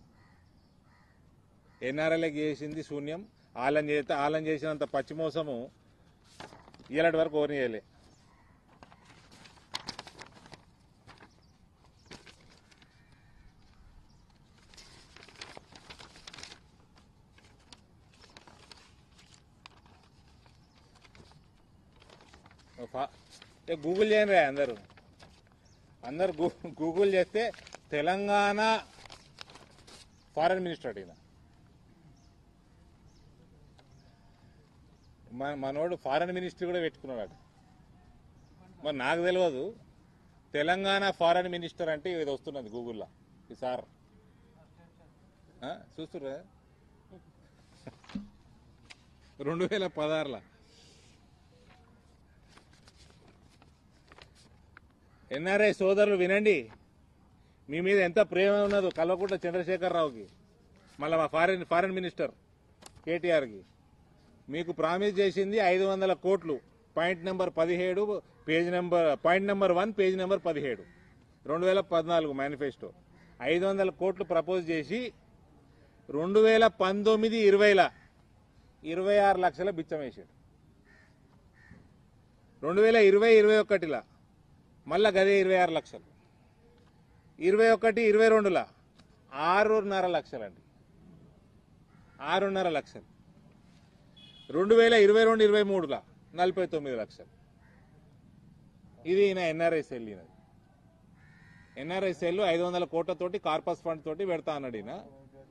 ఎన్ఆర్ఐలకు చేసింది శూన్యం ఆలం చేస్తే ఆలం చేసినంత పచ్చిమోసము ఇలాంటి వరకు ఓర్ని చేయలే ఫా- ఏ గూగుల్ చేయండి రా అందరూ అందరు గూ- గూగుల్ చేస్తే తెలంగాణ ఫారెన్ మినిస్టర్ అడిగిన మన మనోడు ఫారెన్ మినిస్టర్ కూడా పెట్టుకున్నాడు మరి నాకు తెలియదు తెలంగాణ ఫారెన్ మినిస్టర్ అంటే ఇది వస్తున్నది గూగుల్లో ఈ సార్ ఆ, చూస్తుర్రా రెండు వేల పదహారులో ఎన్ఆర్ఐ సోదరులు వినండి మీ మీద ఎంత ప్రేమ ఉన్నదో కల్వకుంట్ల చంద్రశేఖరరావుకి మళ్ళీ మా ఫారిన్ ఫారిన్ మినిస్టర్ కేటీఆర్కి మీకు ప్రామిస్ చేసింది ఐదు వందల కోట్లు పాయింట్ నెంబర్ పదిహేడు page number point number one page number పదిహేడు రెండు వేల పద్నాలుగు మేనిఫెస్టో ఐదు వందల కోట్లు ప్రపోజ్ చేసి రెండు వేల పంతొమ్మిది ఇరవైల ఇరవై ఆరు లక్షల బిచ్చం వేసాడు రెండు వేల ఇరవై ఇరవై ఒకటిలా మళ్ళా గదే ఇరవై ఆరు లక్షలు ఇరవై ఒకటి ఇరవై రెండులా ఆరున్నర లక్షలండి ఆరున్నర లక్షలు రెండు వేల ఇరవై రెండు ఇరవై మూడులా నలభై తొమ్మిది లక్షలు ఇది ఈయన ఎన్ఆర్ఐ సెల్ ఈయనది ఎన్ఆర్ఐ సెల్ ఐదు వందల కోట్లతోటి కార్పస్ ఫండ్ తోటి పెడతా అన్నాడు ఈయన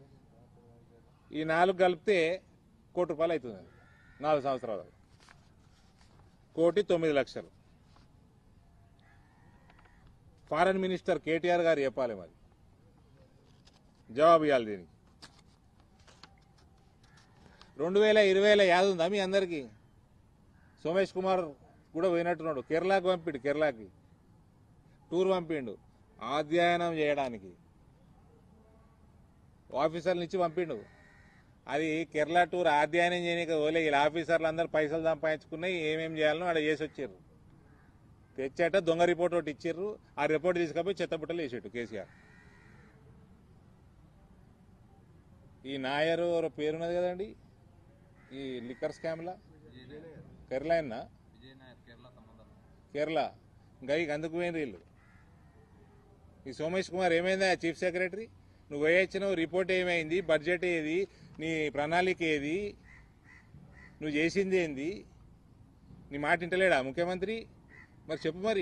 ఈ నాలుగు కలిపితే కోటి రూపాయలు అవుతుంది అది నాలుగు సంవత్సరాలు కోటి తొమ్మిది లక్షలు ఫారెన్ మినిస్టర్ కేటీఆర్ గారు చెప్పాలి మరి జవాబు ఇవ్వాలి దీనికి రెండు వేల ఇరవైలో యాద ఉందా మీ అందరికీ సోమేష్ కుమార్ కూడా పోయినట్టున్నాడు కేరళకు పంపిండు కేరళకి టూర్ పంపిండు అధ్యయనం చేయడానికి ఆఫీసర్ల నుంచి పంపిండు అది కేరళ టూర్ అధ్యయనం చేయడానికి ఓలే వీళ్ళ ఆఫీసర్లు అందరూ పైసలు సంపాదించుకున్నాయి ఏమేం చేయాలనో ఆడ చేసి వచ్చారు తెచ్చాట దొంగ రిపోర్ట్ ఒకటి ఇచ్చారు ఆ రిపోర్ట్ తీసుకపోయి చెత్తబుట్టలు వేసాడు కేసీఆర్ ఈ నాయర్ ఎవరో పేరున్నది కదండి ఈ లిక్కర్ స్కామ్లా కేరళ అయినా కేరళ ఇంకా ఇక అందుకు పోయిన వీళ్ళు ఈ సోమేష్ కుమార్ ఏమైందా చీఫ్ సెక్రటరీ నువ్వు వేయించినావు రిపోర్ట్ ఏమైంది బడ్జెట్ ఏది నీ ప్రణాళిక ఏది నువ్వు చేసింది ఏంది నీ మాట వింటలేడా ముఖ్యమంత్రి మరి చెప్పు మరి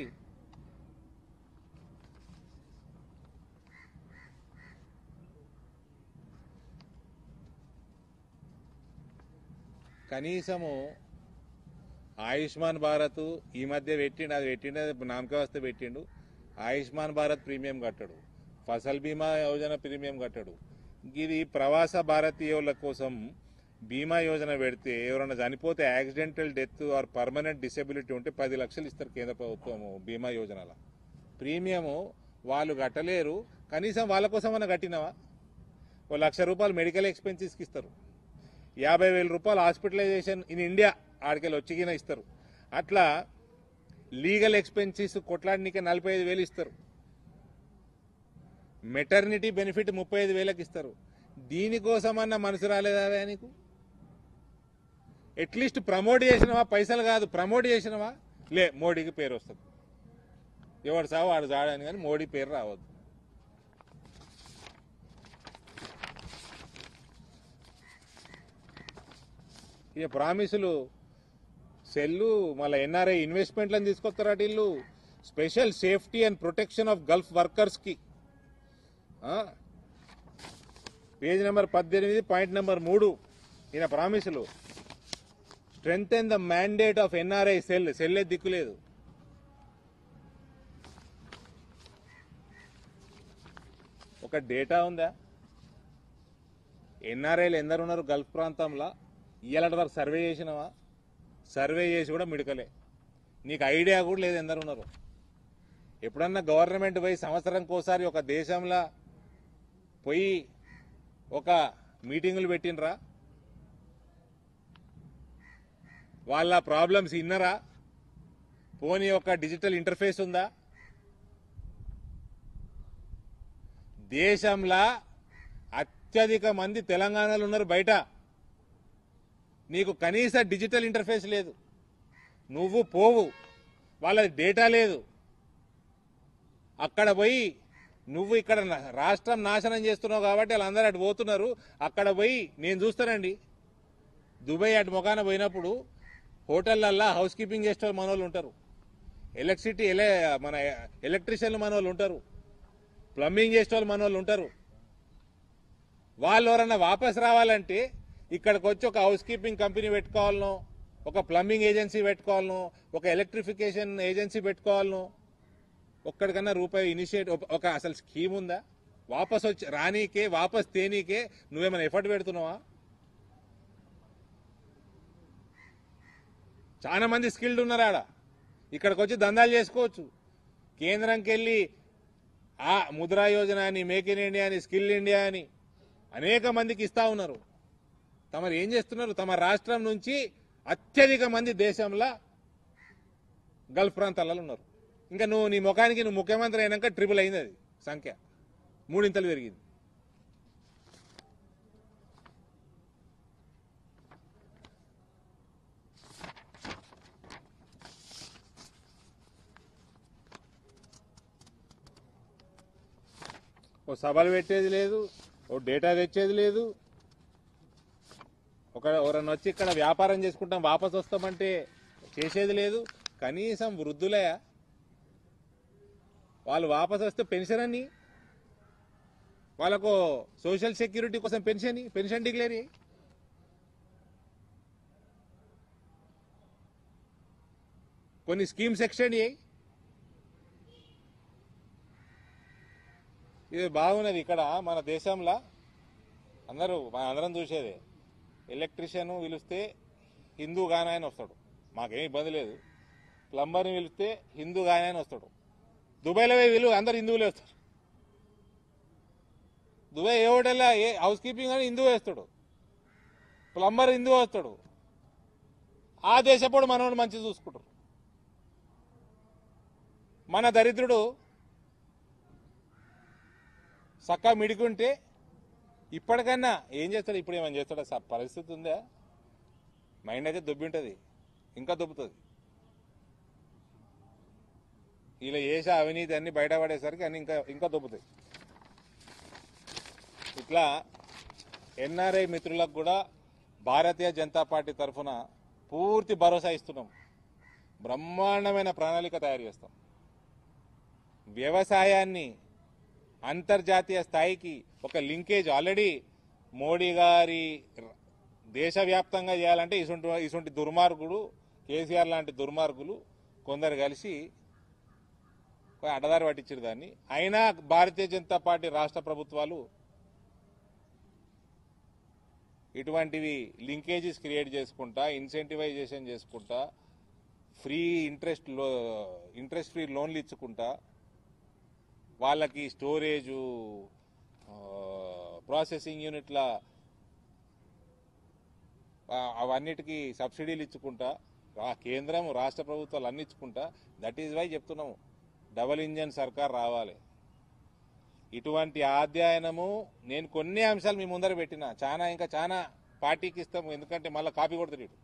కనీసము ఆయుష్మాన్ భారత్ ఈ మధ్య పెట్టిండు అది పెట్టిండు అది నామకావస్థ పెట్టిండు ఆయుష్మాన్ భారత్ ప్రీమియం కట్టడు ఫసల్ బీమా యోజన ప్రీమియం కట్టడు ఇది ప్రవాస భారతీయుల కోసం బీమా యోజన పెడితే ఎవరైనా చనిపోతే accidental death or permanent disability ఉంటే పది లక్షలు ఇస్తారు కేంద్ర ప్రభుత్వము బీమా యోజనలో ప్రీమియము వాళ్ళు కట్టలేరు కనీసం వాళ్ళ కోసమన్నా కట్టినవా ఓ లక్ష రూపాయలు మెడికల్ ఎక్స్పెన్సెస్కి ఇస్తారు యాభై వేల రూపాయలు హాస్పిటలైజేషన్ ఇన్ ఇండియా ఆడికెళ్ళి వచ్చిగిన ఇస్తారు అట్లా లీగల్ ఎక్స్పెన్సెస్ కొట్లాడనికే నలభై ఐదు వేలు ఇస్తారు మెటర్నిటీ బెనిఫిట్ ముప్పై ఐదు వేలకు ఇస్తారు దీనికోసమన్నా మనసు రాలేదా నీకు అట్లీస్ట్ ప్రమోట్ చేసినవా పైసలు కాదు ప్రమోట్ చేసినవా లే మోడీకి పేరు వస్తుంది ఎవడు సావు వాడు చాడని కానీ మోడీ పేరు రావద్దు ఇక ప్రామిసులు సెల్లు మళ్ళీ ఎన్ఆర్ఐ ఇన్వెస్ట్మెంట్లను తీసుకొస్తారట వీళ్ళు special safety and protection of Gulf వర్కర్స్కి పేజ్ నెంబర్ పద్దెనిమిది పాయింట్ నెంబర్ మూడు ఈయన ప్రామిసులు strengthen the mandate of NRI cell సెల్లే దిక్కులేదు ఒక డేటా ఉందా ఎన్ఆర్ఐలు ఎందరు ఉన్నారు గల్ఫ్ ప్రాంతంలో ఇయ్యాలటి వరకు సర్వే చేసినావా సర్వే చేసి కూడా మిడకలే నీకు ఐడియా కూడా లేదు ఎందరు ఉన్నారు ఎప్పుడన్నా గవర్నమెంట్ పోయి సంవత్సరంకి ఒకసారి ఒక దేశంలో పోయి ఒక మీటింగులు పెట్టినరా వాళ్ళ ప్రాబ్లమ్స్ ఇన్నరా పోనీ ఒక డిజిటల్ ఇంటర్ఫేస్ ఉందా దేశంలో అత్యధిక మంది తెలంగాణలో ఉన్నారు బయట నీకు కనీస డిజిటల్ ఇంటర్ఫేస్ లేదు నువ్వు పోవు వాళ్ళ డేటా లేదు అక్కడ పోయి నువ్వు ఇక్కడ నా- రాష్ట్రం నాశనం చేస్తున్నావు కాబట్టి వాళ్ళందరూ అటు పోతున్నారు అక్కడ పోయి నేను చూస్తానండి దుబాయ్ అటు మొఖాన పోయినప్పుడు హోటళ్ళల్లో హౌస్ కీపింగ్ చేసే మన వాళ్ళు ఉంటారు ఎలక్ట్రిసిటీ ఎలే మన ఎలక్ట్రీషియన్లు మన వాళ్ళు ఉంటారు ప్లంబింగ్ చేసే వాళ్ళు మన వాళ్ళు ఉంటారు వాళ్ళు ఎవరన్నా వాపస్ రావాలంటే ఇక్కడికి వచ్చి ఒక హౌస్ కీపింగ్ కంపెనీ పెట్టుకోవాలనో ఒక ప్లంబింగ్ ఏజెన్సీ పెట్టుకోవాలనో ఒక ఎలక్ట్రిఫికేషన్ ఏజెన్సీ పెట్టుకోవాలనో ఒక్కడికన్నా రూపాయి ఇనిషియేట్ ఒక అసలు స్కీమ్ ఉందా వాపస్ వచ్చి రానీకే వాపస్ తేనీకే నువ్వేమైనా ఎఫర్ట్ పెడుతున్నావా చాలా మంది స్కిల్డ్ ఉన్నారు ఆడ ఇక్కడికి వచ్చి దందాలు చేసుకోవచ్చు కేంద్రంకి వెళ్ళి ఆ ముద్రా యోజన అని మేక్ ఇన్ ఇండియా అని స్కిల్ ఇండియా అని అనేక మందికి ఇస్తా ఉన్నారు తమరు ఏం చేస్తున్నారు తమ రాష్ట్రం నుంచి అత్యధిక మంది దేశంలో గల్ఫ్ ప్రాంతాలలో ఉన్నారు ఇంకా నువ్వు నీ ముఖానికి నువ్వు ముఖ్యమంత్రి అయినాక ట్రిపుల్ అయింది అది సంఖ్య మూడింతలు పెరిగింది ఓ సభలు పెట్టేది లేదు ఓ డేటా తెచ్చేది లేదు ఒక ఎవరన్నా వచ్చి ఇక్కడ వ్యాపారం చేసుకుంటాం వాపస్ వస్తామంటే చేసేది లేదు కనీసం వృద్ధులయ వాళ్ళు వాపస్ వస్తే పెన్షన్ అని వాళ్ళకు సోషల్ సెక్యూరిటీ కోసం పెన్షన్ పెన్షన్ డిక్లేర్ చేయి కొన్ని స్కీమ్స్ ఎక్స్టెండ్ చేయి ఇది బాగున్నది ఇక్కడ మన దేశంలో అందరూ మన అందరం చూసేదే ఎలక్ట్రీషియన్ పిలిస్తే హిందూ గానే ఆయన వస్తాడు మాకేం ఇబ్బంది లేదు ప్లంబర్ని పిలిస్తే హిందూ గానే ఆయన వస్తాడు దుబాయ్లో పోయి వీళ్ళు అందరు హిందువులే వస్తారు దుబాయ్ ఏ హోటల్లో ఏ హౌస్ కీపింగ్ అని హిందూ వేస్తాడు ప్లంబర్ హిందూ వస్తాడు ఆ దేశపోడు మనోడు మంచి చూసుకుంటారు మన దరిద్రుడు చక్కగా మిడికుంటే ఇప్పటికన్నా ఏం చేస్తాడు ఇప్పుడు ఏమైనా చేస్తాడా స- పరిస్థితి ఉందా మైండ్ అయితే దొబ్బి ఉంటుంది ఇంకా దొబ్బుతుంది ఇలా చేసే అవినీతి అన్ని బయటపడేసరికి అన్ని ఇంకా ఇంకా దొబ్బుతాయి ఇట్లా ఎన్ఆర్ఐ మిత్రులకు కూడా భారతీయ జనతా పార్టీ తరఫున పూర్తి భరోసా ఇస్తున్నాం బ్రహ్మాండమైన ప్రణాళిక తయారు చేస్తాం వ్యవసాయాన్ని అంతర్జాతీయ స్థాయికి ఒక లింకేజ్ ఆల్రెడీ మోడీ గారి ర- దేశవ్యాప్తంగా చేయాలంటే ఇసుంటి ఇసుంటి దుర్మార్గుడు కేసీఆర్ లాంటి దుర్మార్గులు కొందరు కలిసి కొంచెం అడ్డదారి పట్టించారు దాన్ని అయినా భారతీయ జనతా పార్టీ రాష్ట్ర ప్రభుత్వాలు ఇటువంటివి లింకేజెస్ క్రియేట్ చేసుకుంటా ఇన్సెంటివైజేషన్ చేసుకుంటా ఫ్రీ ఇంట్రెస్ట్ లో ఇంట్రెస్ట్ ఫ్రీ లోన్లు ఇచ్చుకుంటా వాళ్ళకి స్టోరేజు ప్రాసెసింగ్ యూనిట్ల ఆ, అవన్నిటికీ సబ్సిడీలు ఇచ్చుకుంటా ఆ కేంద్రం రాష్ట్ర ప్రభుత్వాలు అన్ని ఇచ్చుకుంటా దట్ ఈజ్ వై చెప్తున్నాము డబల్ ఇంజన్ సర్కార్ రావాలి ఇటువంటి అధ్యయనము నేను కొన్ని అంశాలు మీ ముందర పెట్టిన చాలా ఇంకా చాలా పార్టీకి ఇస్తాము ఎందుకంటే మళ్ళీ కాపీ కొడతాడు వీడు.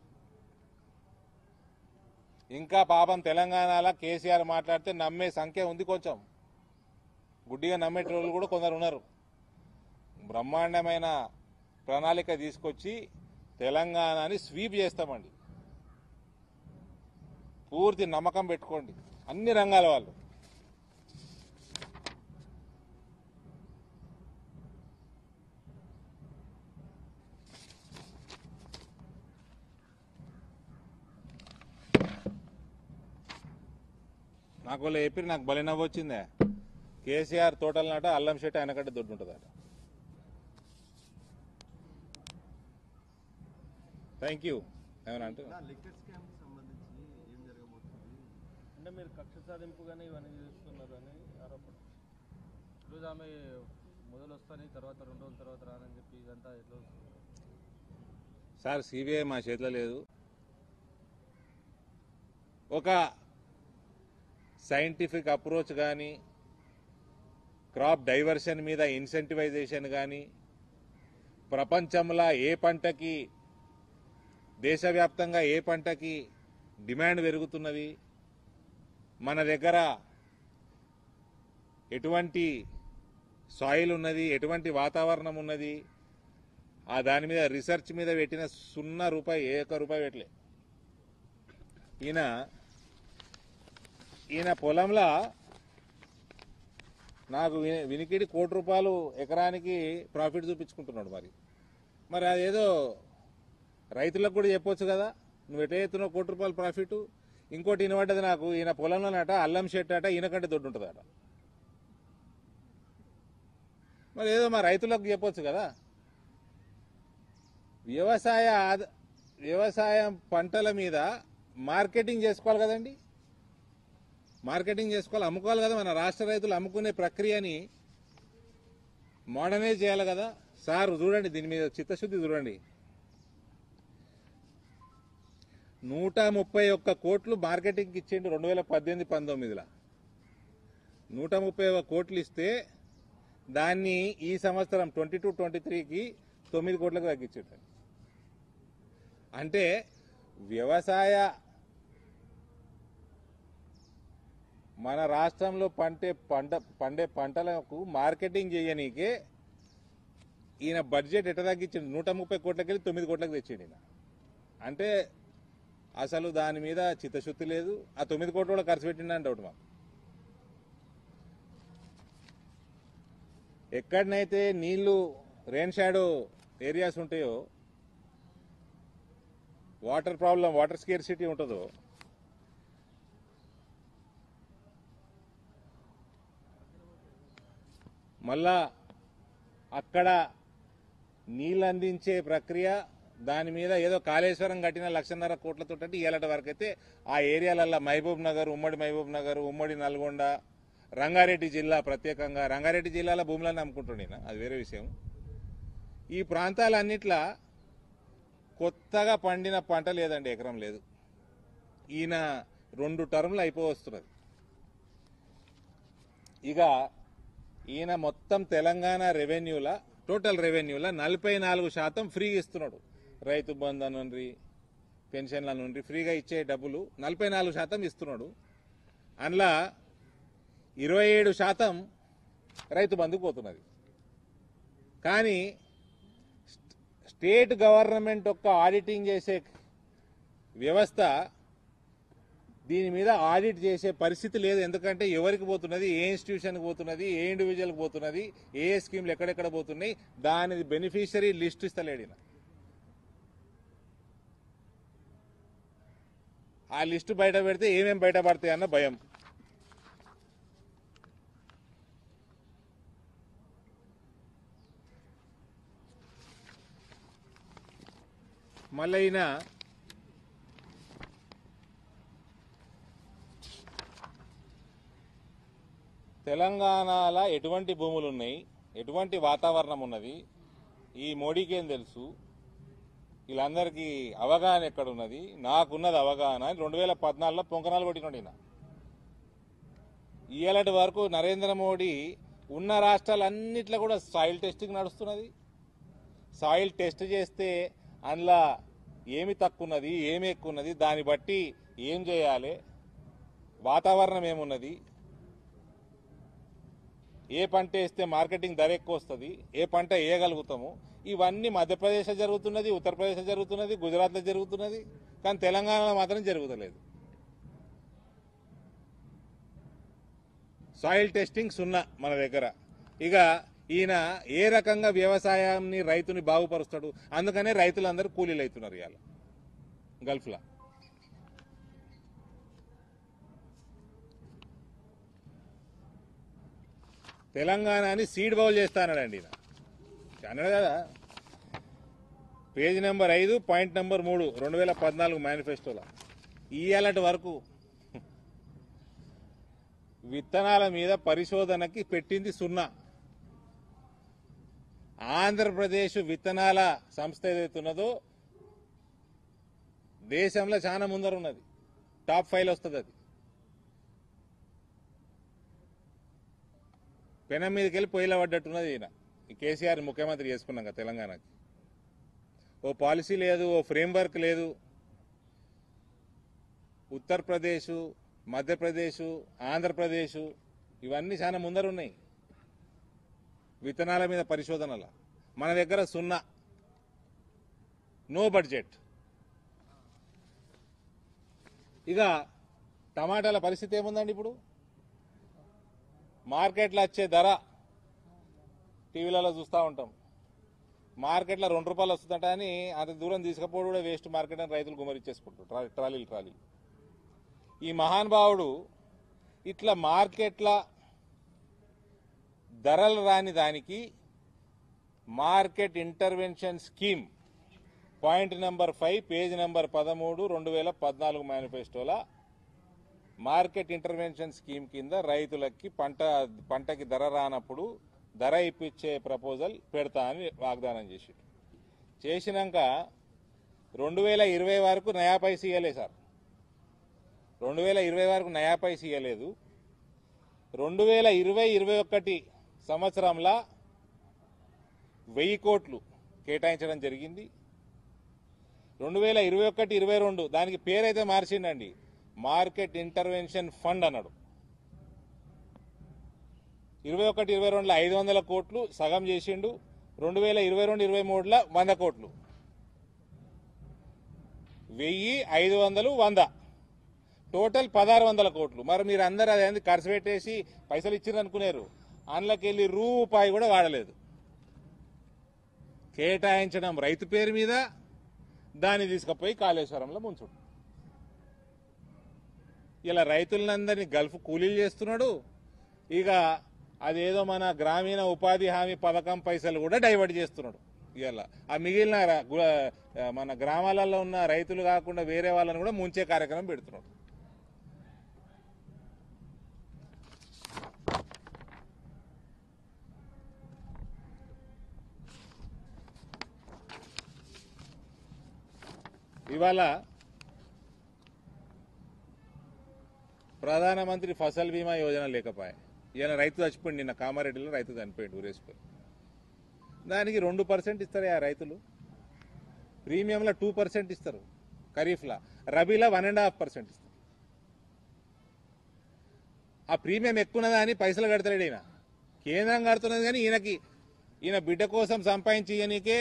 ఇంకా పాపం తెలంగాణలో కేసీఆర్ మాట్లాడితే నమ్మే సంఖ్య ఉంది కొంచెం గుడ్డిగా నమ్మేటోళ్ళు కూడా కొందరు ఉన్నారు బ్రహ్మాండమైన ప్రణాళిక తీసుకొచ్చి తెలంగాణని స్వీప్ చేస్తామండి పూర్తి నమ్మకం పెట్టుకోండి అన్ని రంగాల వాళ్ళు నాకు వాళ్ళు చెప్పి నాకు బలి నవ్వు వచ్చిందే కేసీఆర్ తోటల నాట అల్లం చెట్టు ఆయనకంటే దొడ్డు ఉంటుందట థ్యాంక్ యూ ఏమైనా అంటే లిక్కర్ స్కామ్ కి సంబంధించి ఏం జరగబోతుంది అంటే మీరు కక్ష సాధింపుగానే ఇవన్నీ చేస్తున్నారు అని ఆరోపణ ఈరోజు ఆమె మొదలు వస్తాని తర్వాత రెండు రోజుల తర్వాత రానని చెప్పి ఇదంతా ఎట్లా వస్తుంది సార్ సిబిఐ మా చేతిలో లేదు ఒక సైంటిఫిక్ అప్రోచ్ కానీ క్రాప్ డైవర్షన్ మీద ఇన్సెంటివైజేషన్ కానీ ప్రపంచంలో ఏ పంటకి దేశవ్యాప్తంగా ఏ పంటకి డిమాండ్ పెరుగుతున్నది మన దగ్గర ఎటువంటి సాయిల్ ఉన్నది ఎటువంటి వాతావరణం ఉన్నది ఆ దాని మీద రీసెర్చ్ మీద పెట్టిన సున్నా రూపాయి ఏ ఒక్క రూపాయి పెట్టలే ఈయన ఈయన పొలంలో నాకు విని- వినికిడి కోటి రూపాయలు ఎకరానికి ప్రాఫిట్ చూపించుకుంటున్నాడు మరి మరి అదేదో రైతులకు కూడా చెప్పొచ్చు కదా నువ్వు ఎట్లా చేస్తున్నావు కోటి రూపాయలు ప్రాఫిట్ ఇంకోటి వినబడ్డది నాకు ఈయన పొలంలోనట అల్లం చెట్టు అట ఈయనకంటే దొడ్డు ఉంటుందట మరి ఏదో మా రైతులకు చెప్పొచ్చు కదా వ్యవసాయ ఆద- వ్యవసాయం పంటల మీద మార్కెటింగ్ చేసుకోవాలి కదండి మార్కెటింగ్ చేసుకోవాలి అమ్ముకోవాలి కదా మన రాష్ట్ర రైతులు అమ్ముకునే ప్రక్రియని మోడర్నైజ్ చేయాలి కదా సార్ చూడండి దీని మీద చిత్తశుద్ధి చూడండి నూట ముప్పై ఒక్క కోట్లు మార్కెటింగ్కి ఇచ్చిండు రెండు వేల పద్దెనిమిది పంతొమ్మిదిలో నూట ముప్పై ఒక్క కోట్లు ఇస్తే దాన్ని ఈ సంవత్సరం ట్వంటీ టూ ట్వంటీ త్రీకి తొమ్మిది కోట్లకు తగ్గించాడు అంటే వ్యవసాయ మన రాష్ట్రంలో పంటే పంట పండే పంటలకు మార్కెటింగ్ చేయనీకే ఈయన బడ్జెట్ ఎట్ట తగ్గించిండు నూట ముప్పై కోట్లకి వెళ్ళి తొమ్మిది కోట్లకు తెచ్చిండు ఈయన అంటే అసలు దాని మీద చిత్తశుద్ధి లేదు ఆ తొమ్మిది కోట్లు కూడా ఖర్చు పెట్టిండని డౌట్ మాకు ఎక్కడనైతే నీళ్లు రెయిన్ షాడో ఏరియాస్ ఉంటాయో water problem water scare city ఉంటుందో మళ్ళా అక్కడ నీళ్ళు అందించే ప్రక్రియ దాని మీద ఏదో కాళేశ్వరం కట్టిన లక్షన్నర కోట్లతో అంటే ఇలాంటి వరకు అయితే ఆ ఏరియాలల్లో మహబూబ్ నగర్ ఉమ్మడి మహబూబ్ నగర్ ఉమ్మడి నల్గొండ రంగారెడ్డి జిల్లా ప్రత్యేకంగా రంగారెడ్డి జిల్లాలో భూములను అమ్ముకుంటుండే అది వేరే విషయం ఈ ప్రాంతాలన్నిట్లా కొత్తగా పండిన పంట లేదండి ఎకరం లేదు ఈయన రెండు టర్ములు అయిపోవస్తున్నది ఇక ఈయన మొత్తం తెలంగాణ రెవెన్యూల టోటల్ రెవెన్యూల నలభై నాలుగు శాతం ఫ్రీగా ఇస్తున్నాడు రైతు బంధు నుండి పెన్షన్ల నుండి ఫ్రీగా ఇచ్చే డబ్బులు నలభై నాలుగు శాతం ఇస్తున్నాడు అందులో ఇరవై ఏడు శాతం రైతు బంధుకు పోతున్నది కానీ స్టేట్ గవర్నమెంట్ యొక్క ఆడిటింగ్ చేసే వ్యవస్థ దీని మీద ఆడిట్ చేసే పరిస్థితి లేదు ఎందుకంటే ఎవరికి పోతున్నది ఏ ఇన్స్టిట్యూషన్కి పోతున్నది ఏ ఇండివిజువల్కి పోతున్నది ఏ స్కీమ్లు ఎక్కడెక్కడ పోతున్నాయి దాని బెనిఫిషరీ లిస్ట్ ఇస్తలేడు ఈయన. ఆ లిస్టు బయట పెడితే ఏమేం బయటపడతాయి అన్న భయం మళ్ళీ ఈయన తెలంగాణలో ఎటువంటి భూములు ఉన్నాయి ఎటువంటి వాతావరణం ఉన్నది ఈ మోడీకి ఏం తెలుసు వీళ్ళందరికీ అవగాహన ఎక్కడున్నది నాకున్నది అవగాహన రెండు వేల పద్నాలుగులో పొంకనాలు కొట్టినాడు ఈయన ఇయ్యాలటి వరకు నరేంద్ర మోడీ ఉన్న రాష్ట్రాలన్నిట్లో కూడా సాయిల్ టెస్టింగ్ నడుస్తున్నది సాయిల్ టెస్ట్ చేస్తే అందులో ఏమి తక్కువ ఉన్నది ఏమి ఎక్కువ ఉన్నది దాన్ని బట్టి ఏం చేయాలి వాతావరణం ఏమున్నది ఏ పంట వేస్తే మార్కెటింగ్ ధర ఎక్కువ వస్తుంది ఏ పంట వేయగలుగుతాము ఇవన్నీ మధ్యప్రదేశ్లో జరుగుతున్నది ఉత్తరప్రదేశ్లో జరుగుతున్నది గుజరాత్లో జరుగుతున్నది కానీ తెలంగాణలో మాత్రం జరుగుతలేదు సాయిల్ టెస్టింగ్ సున్నా మన దగ్గర ఇక ఈయన ఏ రకంగా వ్యవసాయాన్ని రైతుని బాగుపరుస్తాడు అందుకనే రైతులందరూ కూలీలు అవుతున్నారు ఇవాళ గల్ఫ్లో తెలంగాణని సీడ్ బౌల్ చేస్తానండి ఈయన అన్నాడు కదా పేజ్ నెంబర్ ఐదు పాయింట్ నెంబర్ మూడు రెండు వేల పద్నాలుగు మేనిఫెస్టోలో ఇయ్యాలటి వరకు విత్తనాల మీద పరిశోధనకి పెట్టింది సున్నా ఆంధ్రప్రదేశ్ విత్తనాల సంస్థ ఏదైతే ఉన్నదో దేశంలో చాలా ముందర ఉన్నది టాప్ ఫైవ్ వస్తుంది అది పెనం మీదకి వెళ్ళి పొయ్యిలో పడ్డట్టున్నది ఈయన ఈ కేసీఆర్ ముఖ్యమంత్రి చేసుకున్నాం కదా తెలంగాణకి ఓ పాలసీ లేదు ఓ ఫ్రేమ్వర్క్ లేదు ఉత్తరప్రదేశ్ మధ్యప్రదేశ్ ఆంధ్రప్రదేశ్ ఇవన్నీ చాలా ముందర ఉన్నాయి విత్తనాల మీద పరిశోధనల మన దగ్గర సున్నా నో బడ్జెట్ ఇక టమాటాల పరిస్థితి ఏముందండి ఇప్పుడు మార్కెట్లో వచ్చే ధర టీవీలలో చూస్తూ ఉంటాం మార్కెట్లో రెండు రూపాయలు వస్తుందట అని అంత దూరం తీసుకపోవడం కూడా వేస్ట్ మార్కెట్ అని రైతులు గుమరిచ్చేసుకుంటారు ట్రా ట్రాలీలు ట్రాలీ ఈ మహానుభావుడు ఇట్లా మార్కెట్ల ధరలు రాని దానికి market intervention scheme point number five page number పదమూడు రెండు వేల పద్నాలుగు మేనిఫెస్టోలో మార్కెట్ ఇంటర్వెన్షన్ స్కీమ్ కింద రైతులకి పంట పంటకి ధర రానప్పుడు ధర ఇప్పించే ప్రపోజల్ పెడతా అని వాగ్దానం చేసి చేసినాక రెండు వేల ఇరవై వరకు నయా పైసా ఇవ్వలేదు సార్ రెండు వేల ఇరవై వరకు నయా పైసా ఇవ్వలేదు రెండు వేల ఇరవై ఇరవై ఒకటి సంవత్సరంలో వెయ్యి కోట్లు కేటాయించడం జరిగింది రెండు వేల ఇరవై ఒకటి ఇరవై రెండు దానికి పేరైతే మార్చిండండి మార్కెట్ ఇంటర్వెన్షన్ ఫండ్ అన్నాడు ఇరవై ఒకటి ఇరవై రెండులో ఐదు వందల కోట్లు సగం చేసిండు రెండు వేల ఇరవై రెండు ఇరవై మూడులో వంద కోట్లు వెయ్యి ఐదు వందలు వంద టోటల్ పదహారు వందల కోట్లు మరి మీరు అందరు అదేంది ఖర్చు పెట్టేసి పైసలు ఇచ్చిర్రు అనుకున్నారు అందులోకి వెళ్ళి రూపాయి కూడా వాడలేదు కేటాయించడం రైతు పేరు మీద దాన్ని తీసుకుపోయి కాళేశ్వరంలో ముంచుడు ఇలా రైతులందరినీ గల్ఫ్ కూలీలు చేస్తున్నాడు ఇక అదేదో మన గ్రామీణ ఉపాధి హామీ పథకం పైసలు కూడా డైవర్ట్ చేస్తున్నాడు ఇలా ఆ మిగిలిన ర- గు- ఆ, మన గ్రామాలలో ఉన్న రైతులు కాకుండా వేరే వాళ్ళని కూడా ముంచే కార్యక్రమం పెడుతున్నాడు ఇవాళ ప్రధానమంత్రి ఫసల్ బీమా యోజన లేకపోయా ఈయన రైతు చచ్చిపోయింది నిన్న కామారెడ్డిలో రైతు చనిపోయింది ఊరేసిపోయి దానికి రెండు పర్సెంట్ ఇస్తారు ఆ రైతులు ప్రీమియంలో టూ పర్సెంట్ ఇస్తారు ఖరీఫ్లా రబీలో వన్ అండ్ హాఫ్ పర్సెంట్ ఇస్తారు ఆ ప్రీమియం ఎక్కువన్నదా అని పైసలు కడతాడు ఈయన కేంద్రం కడుతున్నది కానీ ఈయనకి ఈయన బిడ్డ కోసం సంపాదించి ఈయనకే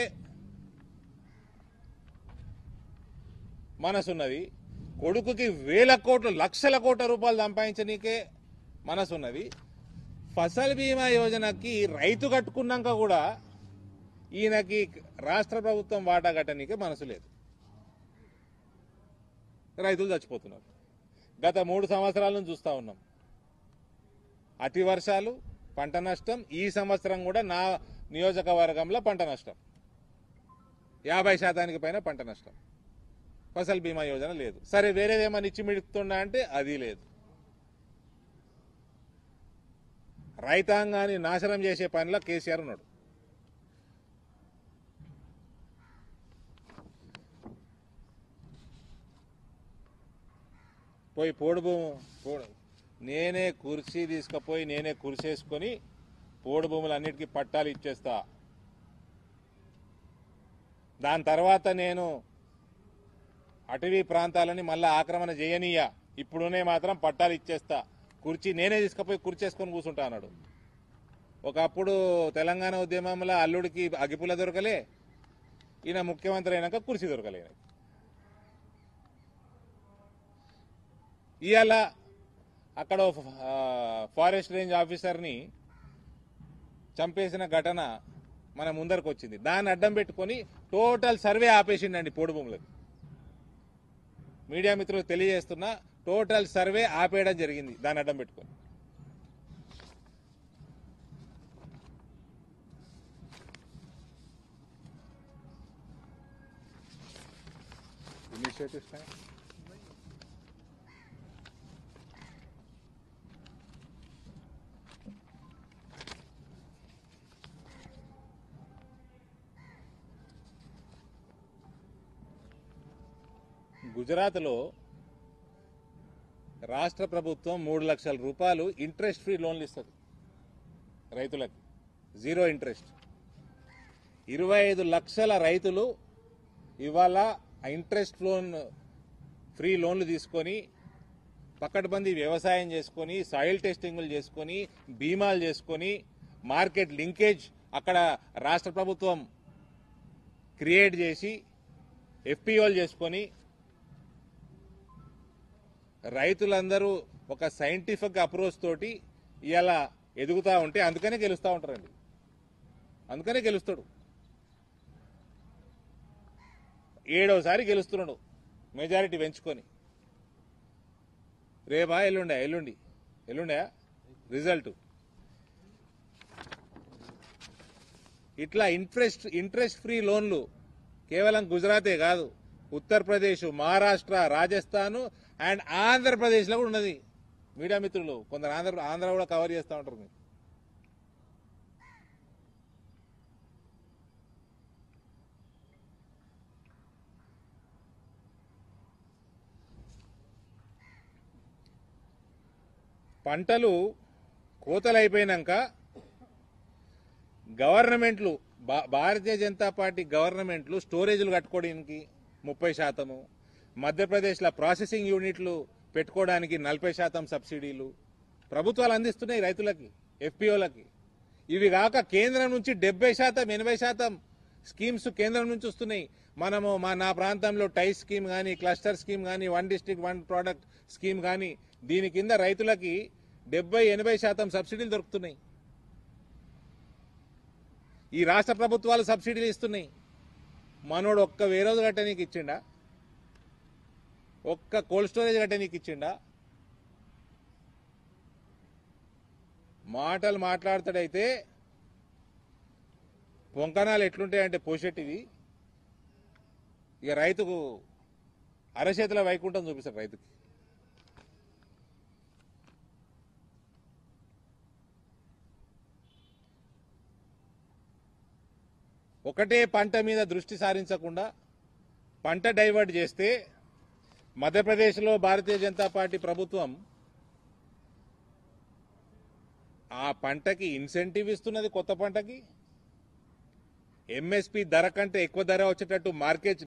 మనసున్నది కొడుకుకి వేల కోట్లు లక్షల కోట్ల రూపాయలు సంపాదించనీకే మనసున్నది ఫసల్ బీమా యోజనకి రైతు కట్టుకున్నాక కూడా ఈయనకి రాష్ట్ర ప్రభుత్వం వాటా కట్టనీకే మనసు లేదు రైతులు చచ్చిపోతున్నారు గత మూడు సంవత్సరాల నుంచి చూస్తా ఉన్నాం అతి వర్షాలు పంట నష్టం ఈ సంవత్సరం కూడా నా నియోజకవర్గంలో పంట నష్టం యాభై శాతానికి పైన పంట నష్టం ఫసల్ బీమా యోజన లేదు సరే వేరేదేమన్నా ఇచ్చి మిడుతున్నా అంటే అది లేదు రైతాంగాన్ని నాశనం చేసే పనిలో కేసీఆర్ ఉన్నాడు పోయి పోడు భూము పోడు నేనే కుర్చీ తీసుకుపోయి నేనే కుర్చేసుకొని పోడు భూములు అన్నిటికీ పట్టాలు ఇచ్చేస్తా దాని తర్వాత నేను అటవీ ప్రాంతాలని మళ్ళా ఆక్రమణ చేయనీయ ఇప్పుడునే మాత్రం పట్టాలు ఇచ్చేస్తా కుర్చీ నేనే తీసుకుపోయి కుర్చేసుకొని కూర్చుంటా అన్నాడు ఒకప్పుడు తెలంగాణ ఉద్యమంలో అల్లుడికి అగిపుల దొరకలే ఈయన ముఖ్యమంత్రి అయినాక కుర్చీ దొరకలే ఈయనకి. ఇవాళ అక్కడ ఓ ఫ- ఆ, ఫారెస్ట్ రేంజ్ ఆఫీసర్ని చంపేసిన ఘటన మన ముందరకు వచ్చింది దాన్ని అడ్డం పెట్టుకొని టోటల్ సర్వే ఆపేసిండండి పోడు భూములకు మీడియా మిత్రులకు తెలియజేస్తున్నా టోటల్ సర్వే ఆపేయడం జరిగింది దాన్ని అడ్డం పెట్టుకొని ఇనిషియేటివ్స్ గుజరాత్లో రాష్ట్ర ప్రభుత్వం మూడు లక్షల రూపాయలు ఇంట్రెస్ట్ ఫ్రీ లోన్లు ఇస్తుంది రైతులకు జీరో ఇంట్రెస్ట్ ఇరవై ఐదు లక్షల రైతులు ఇవాళ ఆ ఇంట్రెస్ట్ లోన్ ఫ్రీ లోన్లు తీసుకొని పక్కడబంది వ్యవసాయం చేసుకొని సాయిల్ టెస్టింగ్లు చేసుకొని బీమాలు చేసుకొని మార్కెట్ లింకేజ్ అక్కడ రాష్ట్ర ప్రభుత్వం క్రియేట్ చేసి ఎఫ్పిఓలు చేసుకొని రైతులందరూ ఒక సైంటిఫిక్ అప్రోచ్ తోటి ఇలా ఎదుగుతా ఉంటే అందుకనే గెలుస్తూ ఉంటారండి అందుకనే గెలుస్తాడు ఏడవసారి గెలుస్తున్నాడు మెజారిటీ పెంచుకొని రేపా ఎల్లుండా ఎల్లుండి ఎల్లుండా రిజల్ట్ ఇట్లా ఇంట్రెస్ట్ ఇంట్రెస్ట్ ఫ్రీ లోన్లు కేవలం గుజరాతే కాదు ఉత్తరప్రదేశ్ మహారాష్ట్ర రాజస్థాన్ అండ్ ఆంధ్రప్రదేశ్లో కూడా ఉన్నది మీడియా మిత్రులు కొందరు ఆంధ్ర ఆంధ్ర కూడా కవర్ చేస్తూ ఉంటారు మీరు పంటలు కోతలు అయిపోయినాక గవర్నమెంట్లు భా- భారతీయ జనతా పార్టీ గవర్నమెంట్లు స్టోరేజ్లు కట్టుకోవడానికి ముప్పై శాతము మధ్యప్రదేశ్లో ప్రాసెసింగ్ యూనిట్లు పెట్టుకోవడానికి నలభై శాతం సబ్సిడీలు ప్రభుత్వాలు అందిస్తున్నాయి రైతులకి ఎఫ్పిఓలకి ఇవి కాక కేంద్రం నుంచి డెబ్బై శాతం ఎనభై శాతం స్కీమ్స్ కేంద్రం నుంచి వస్తున్నాయి మనము మా నా ప్రాంతంలో టై స్కీమ్ కానీ క్లస్టర్ స్కీమ్ కానీ one district one product scheme కానీ దీని కింద రైతులకి డెబ్బై ఎనభై శాతం సబ్సిడీలు దొరుకుతున్నాయి ఈ రాష్ట్ర ప్రభుత్వాలు సబ్సిడీలు ఇస్తున్నాయి మనోడు ఒక్క వేరోజు కట్టనీకి ఇచ్చిండా ఒక్క కోల్డ్ స్టోరేజ్ కట్టనీకి ఇచ్చిండా మాటలు మాట్లాడతాడైతే పొంకనాలు ఎట్లుంటాయంటే పోషెట్టివి ఇక రైతుకు అరచేతుల వైకుంఠం చూపిస్తాడు రైతుకి ఒకటే పంట మీద దృష్టి సారించకుండా పంట డైవర్ట్ చేస్తే మధ్యప్రదేశ్లో భారతీయ జనతా పార్టీ ప్రభుత్వం ఆ పంటకి ఇన్సెంటివ్ ఇస్తున్నది కొత్త పంటకి ఎంఎస్పి ధర కంటే ఎక్కువ ధర వచ్చేటట్టు మార్కెట్